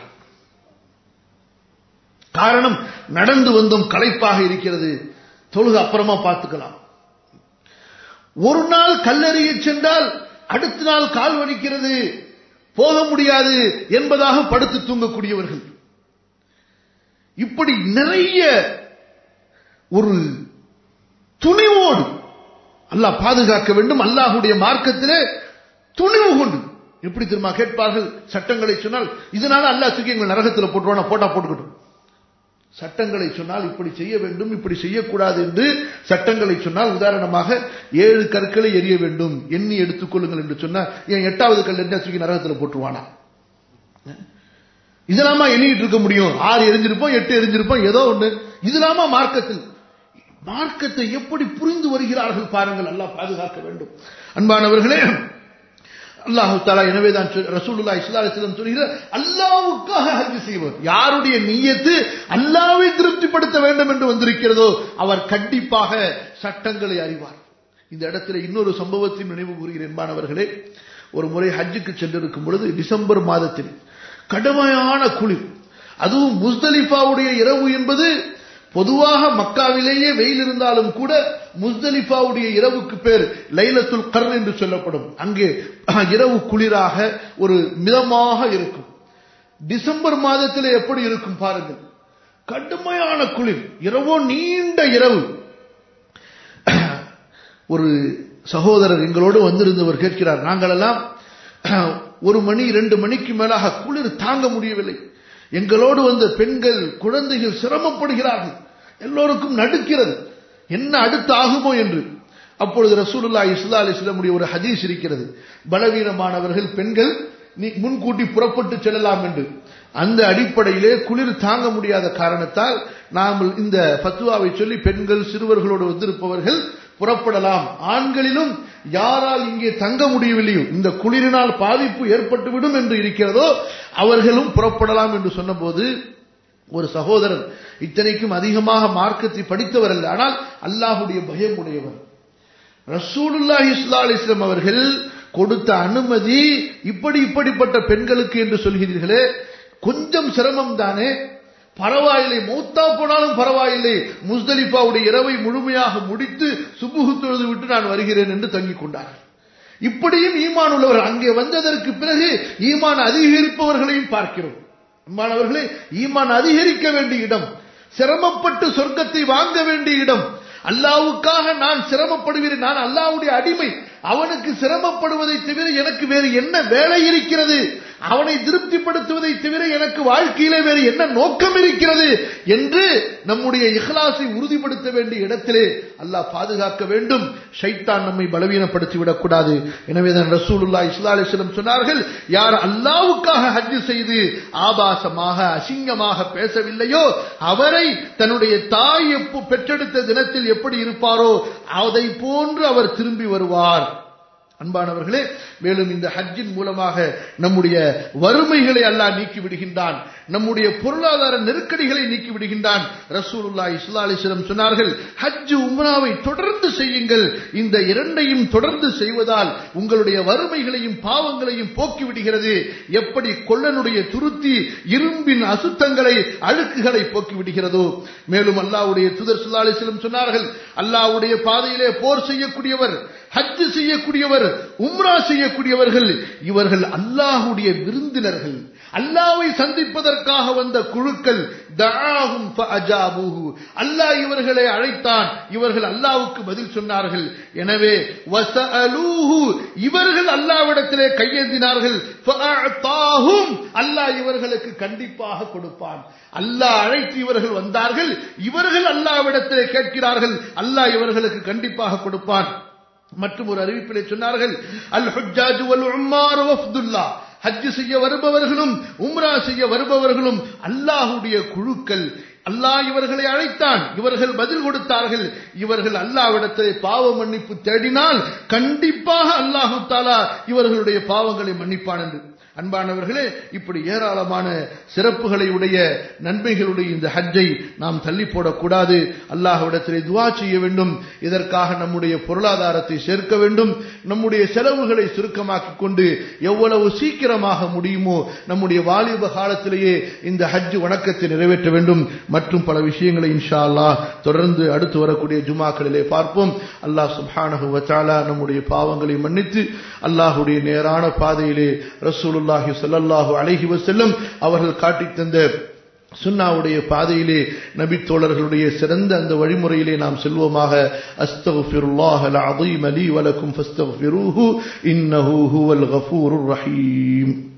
காரணம் நடந்து வந்தோம் களைப்பாக இருக்கிறது தொழுக அப்புறமா பார்த்துக்கலாம் ஒரு நாள் கல்லறிய சென்றால் அடுத்த நாள் கால் வலிக்கிறது போக முடியாது என்பதாக படுத்து தூங்கக்கூடியவர்கள் இப்படி நிறைய ஒரு துணிவோடு அல்லாஹ் பாதுகாக்க வேண்டும் அல்லாஹுடைய மார்க்கத்திலே துணிவு கொண்டு எப்படி திரும்ப கேட்பார்கள் சட்டங்களை சொன்னால் இதனால அல்லாஹ் தூக்கி எங்கள் நரகத்தில் போட்டுருவானா போட்டா போட்டுக்கட்டும் சட்டங்களை சொன்னால் இப்படி செய்ய வேண்டும் இப்படி செய்யக்கூடாது என்று சட்டங்களை சொன்னால் உதாரணமாக ஏழு கற்களை எரிய வேண்டும் எண்ணி எடுத்துக்கொள்ளுங்கள் என்று சொன்னால் என் எட்டாவது கல் என்ன தூக்கி நரகத்தில் போட்டுருவானா இதெல்லாமா எண்ணிட்டு இருக்க முடியும் ஆறு எரிஞ்சிருப்போம் எட்டு எரிஞ்சிருப்போம் ஏதோ ஒண்ணு இதெல்லாமா மார்க்கத்தில் மார்க்கத்தை எப்படி புரிந்து வருகிறார்கள் பாருங்கள் அல்லாஹ் பாதுகாக்க வேண்டும் அன்பானவர்களே அல்லாஹு தாலா எனவே தான் ரசூலுல்லா இஸ்லாத்திலம் சொல்கிறார் அல்லாவுக்காக ஹஜ் செய்வர் யாருடைய நீயத்து அல்லாவை திருப்திப்படுத்த வேண்டும் என்று வந்திருக்கிறதோ அவர் கண்டிப்பாக சட்டங்களை அறிவார் இந்த இடத்துல இன்னொரு சம்பவத்தையும் நினைவு கூறுகிறேன் என்பானவர்களே ஒரு முறை ஹஜ்ஜுக்கு சென்றிருக்கும் பொழுது டிசம்பர் மாதத்தில் கடுமையான குளிர் அதுவும் முஸ்தலிஃபாவுடைய இரவு என்பது பொதுவாக மக்காவிலேயே வெயில் இருந்தாலும் கூட முஸ்தலிஃபாவுடைய இரவுக்கு பேர் லைலத்துல் கர் என்று சொல்லப்படும் அங்கே இரவு குளிராக ஒரு மிதமாக இருக்கும் டிசம்பர் மாதத்தில் எப்படி இருக்கும் பாருங்கள் கடுமையான குளிர் இரவோ நீண்ட இரவு ஒரு சகோதரர் எங்களோடு வந்திருந்தவர் கேட்கிறார் நாங்களெல்லாம் ஒரு மணி இரண்டு மணிக்கு மேலாக குளிர் தாங்க முடியவில்லை எங்களோடு வந்த பெண்கள் குழந்தைகள் சிரமப்படுகிறார்கள் எல்லோருக்கும் நடுக்கிறது என்ன அடுத்து ஆகுமோ என்று அப்பொழுது ரசூலுல்லா இஸ்லா அலிஸ்லமுடைய ஒரு ஹதீஸ் இருக்கிறது பலவீனமானவர்கள் பெண்கள் நீ முன்கூட்டி புறப்பட்டு செல்லலாம் என்று அந்த அடிப்படையிலே குளிர் தாங்க முடியாத காரணத்தால் நாம் இந்த ஃபத்துவாவை சொல்லி பெண்கள் சிறுவர்களோடு வந்திருப்பவர்கள் புறப்படலாம் ஆண்களிலும் யாரால் இங்கே தங்க முடியவில்லையோ இந்த குளிரினால் பாதிப்பு ஏற்பட்டுவிடும் என்று இருக்கிறதோ அவர்களும் புறப்படலாம் என்று சொன்னபோது ஒரு சகோதரர் இத்தனைக்கும் அதிகமாக மார்க்கத்தை படித்தவர் அல்ல ஆனால் அல்லாஹுடைய பயம் உடையவர் ரசூலுல்லா இஸ்லா அலிஸ்லாம் அவர்கள் கொடுத்த அனுமதி இப்படி இப்படிப்பட்ட பெண்களுக்கு என்று சொல்கிறீர்களே கொஞ்சம் சிரமம் தானே பரவாயில்லை மௌத்தா போனாலும் பரவாயில்லை முஸ்தலிஃபாவுடைய இரவை முழுமையாக முடித்து சுபுகு தொழுது விட்டு நான் வருகிறேன் என்று தங்கிக் கொண்டார்கள் இப்படியும் ஈமான் உள்ளவர் அங்கே வந்ததற்கு பிறகு ஈமான் அதிகரிப்பவர்களையும் பார்க்கிறோம் அன்பானவர்களே ஈமான் அதிகரிக்க வேண்டிய இடம் சிரமப்பட்டு சொர்க்கத்தை வாங்க வேண்டிய இடம் அல்லாவுக்காக நான் சிரமப்படுகிறேன் நான் அல்லாவுடைய அடிமை அவனுக்கு சிரமப்படுவதை தவிர எனக்கு வேறு என்ன வேலை இருக்கிறது அவனை திருப்திப்படுத்துவதை தவிர எனக்கு வாழ்க்கையிலே வேறு என்ன நோக்கம் இருக்கிறது என்று நம்முடைய இஹ்லாஸை உறுதிப்படுத்த வேண்டிய இடத்திலே அல்லாஹ் பாதுகாக்க வேண்டும் ஷைத்தான் நம்மை பலவீனப்படுத்தி விடக்கூடாது எனவே தான் ரசூலுல்லா இஸ்லா அலிஸ்லம் சொன்னார்கள் யார் அல்லாவுக்காக ஹஜ் செய்து ஆபாசமாக அசிங்கமாக பேசவில்லையோ அவரை தன்னுடைய தாய் எப்போ பெற்றெடுத்த தினத்தில் எப்படி இருப்பாரோ அதை போன்று அவர் திரும்பி வருவார் அன்பானவர்களே மேலும் இந்த ஹஜ்ஜின் மூலமாக நம்முடைய வறுமைகளை அல்லாஹ் நீக்கி விடுகின்றான் நம்முடைய பொருளாதார நெருக்கடிகளை நீக்கி விடுகின்றான் ரசூலுல்லா இஸ்லா அலிஸ்லம் சொன்னார்கள் ஹஜ் உம்ராவை தொடர்ந்து செய்யுங்கள் இந்த இரண்டையும் தொடர்ந்து செய்வதால் உங்களுடைய வறுமைகளையும் பாவங்களையும் போக்கி விடுகிறது எப்படி கொள்ளனுடைய துருத்தி இரும்பின் அசுத்தங்களை அழுக்குகளை போக்கி விடுகிறதோ மேலும் அல்லாவுடைய துதர் சுல்லா அலிஸ்லம் சொன்னார்கள் அல்லாவுடைய பாதையிலே போர் செய்யக்கூடியவர் ஹஜ் செய்யக்கூடியவர் உம்ரா செய்யக்கூடியவர்கள் இவர்கள் அல்லாஹுடைய விருந்தினர்கள் அல்லாவை சந்திப்பதற்காக வந்த குழுக்கள் தஆஹும் ஃபஅஜாபூஹு அல்லாஹ் இவர்களை அழைத்தான் இவர்கள் அல்லாஹ்வுக்கு பதில் சொன்னார்கள் எனவே வஸஅலூஹு இவர்கள் அல்லாஹ்விடத்திலே கையேந்தினார்கள் ஃபஅதாஹும் அல்லாஹ் இவர்களுக்கு கண்டிப்பாக கொடுப்பான் அல்லாஹ் அழைத்து இவர்கள் வந்தார்கள் இவர்கள் அல்லாஹ்விடத்திலே கேட்கிறார்கள் அல்லாஹ் இவர்களுக்கு கண்டிப்பாக கொடுப்பான் மற்றும் ஒரு அறிவிப்பிலே சொன்னார்கள் அல் ஹுஜ்ஜாஜ் வல் உம்மார் வஃப்துல்லா ஹஜ் செய்ய வருபவர்களும் உம்ரா செய்ய வருபவர்களும் அல்லாஹுடைய குழுக்கள் அல்லாஹ் இவர்களை அழைத்தான் இவர்கள் பதில் கொடுத்தார்கள் இவர்கள் அல்லாவிடத்தை பாவ மன்னிப்பு தேடினால் கண்டிப்பாக அல்லாஹு தாலா இவர்களுடைய பாவங்களை மன்னிப்பான் என்று அன்பானவர்களே இப்படி ஏராளமான சிறப்புகளை உடைய நன்மைகளுடைய இந்த ஹஜ்ஜை நாம் தள்ளி போடக்கூடாது அல்லாஹ்விடத்திலே துவா செய்ய வேண்டும் இதற்காக நம்முடைய பொருளாதாரத்தை சேர்க்க வேண்டும் நம்முடைய செலவுகளை சுருக்கமாக்கிக் கொண்டு எவ்வளவு சீக்கிரமாக முடியுமோ நம்முடைய வாலிப காலத்திலேயே இந்த ஹஜ் வணக்கத்தை நிறைவேற்ற வேண்டும் மற்றும் பல விஷயங்களை இன்ஷா அல்லாஹ் தொடர்ந்து அடுத்து வரக்கூடிய ஜுமாக்களிலே பார்ப்போம் அல்லாஹ் சுப்ஹானஹு வச்சாலா நம்முடைய பாவங்களை மன்னித்து அல்லாஹுடைய நேரான பாதையிலே ரசூலுல்லாஹி ஸல்லல்லாஹு அலைஹி வஸல்லம் அவர்கள் காட்டித் தந்த சுன்னாவுடைய பாதையிலே நபி தோழர்களுடைய சிறந்த அந்த வழிமுறையிலே நாம் செல்வோமாக அஸ்தகுஃபிருல்லாஹ் அல் அதீம் லீ வலக்கும் ஃபஸ்தகுஃபிரூஹு இன்னஹு ஹுவல் கஃபூருர் ரஹீம்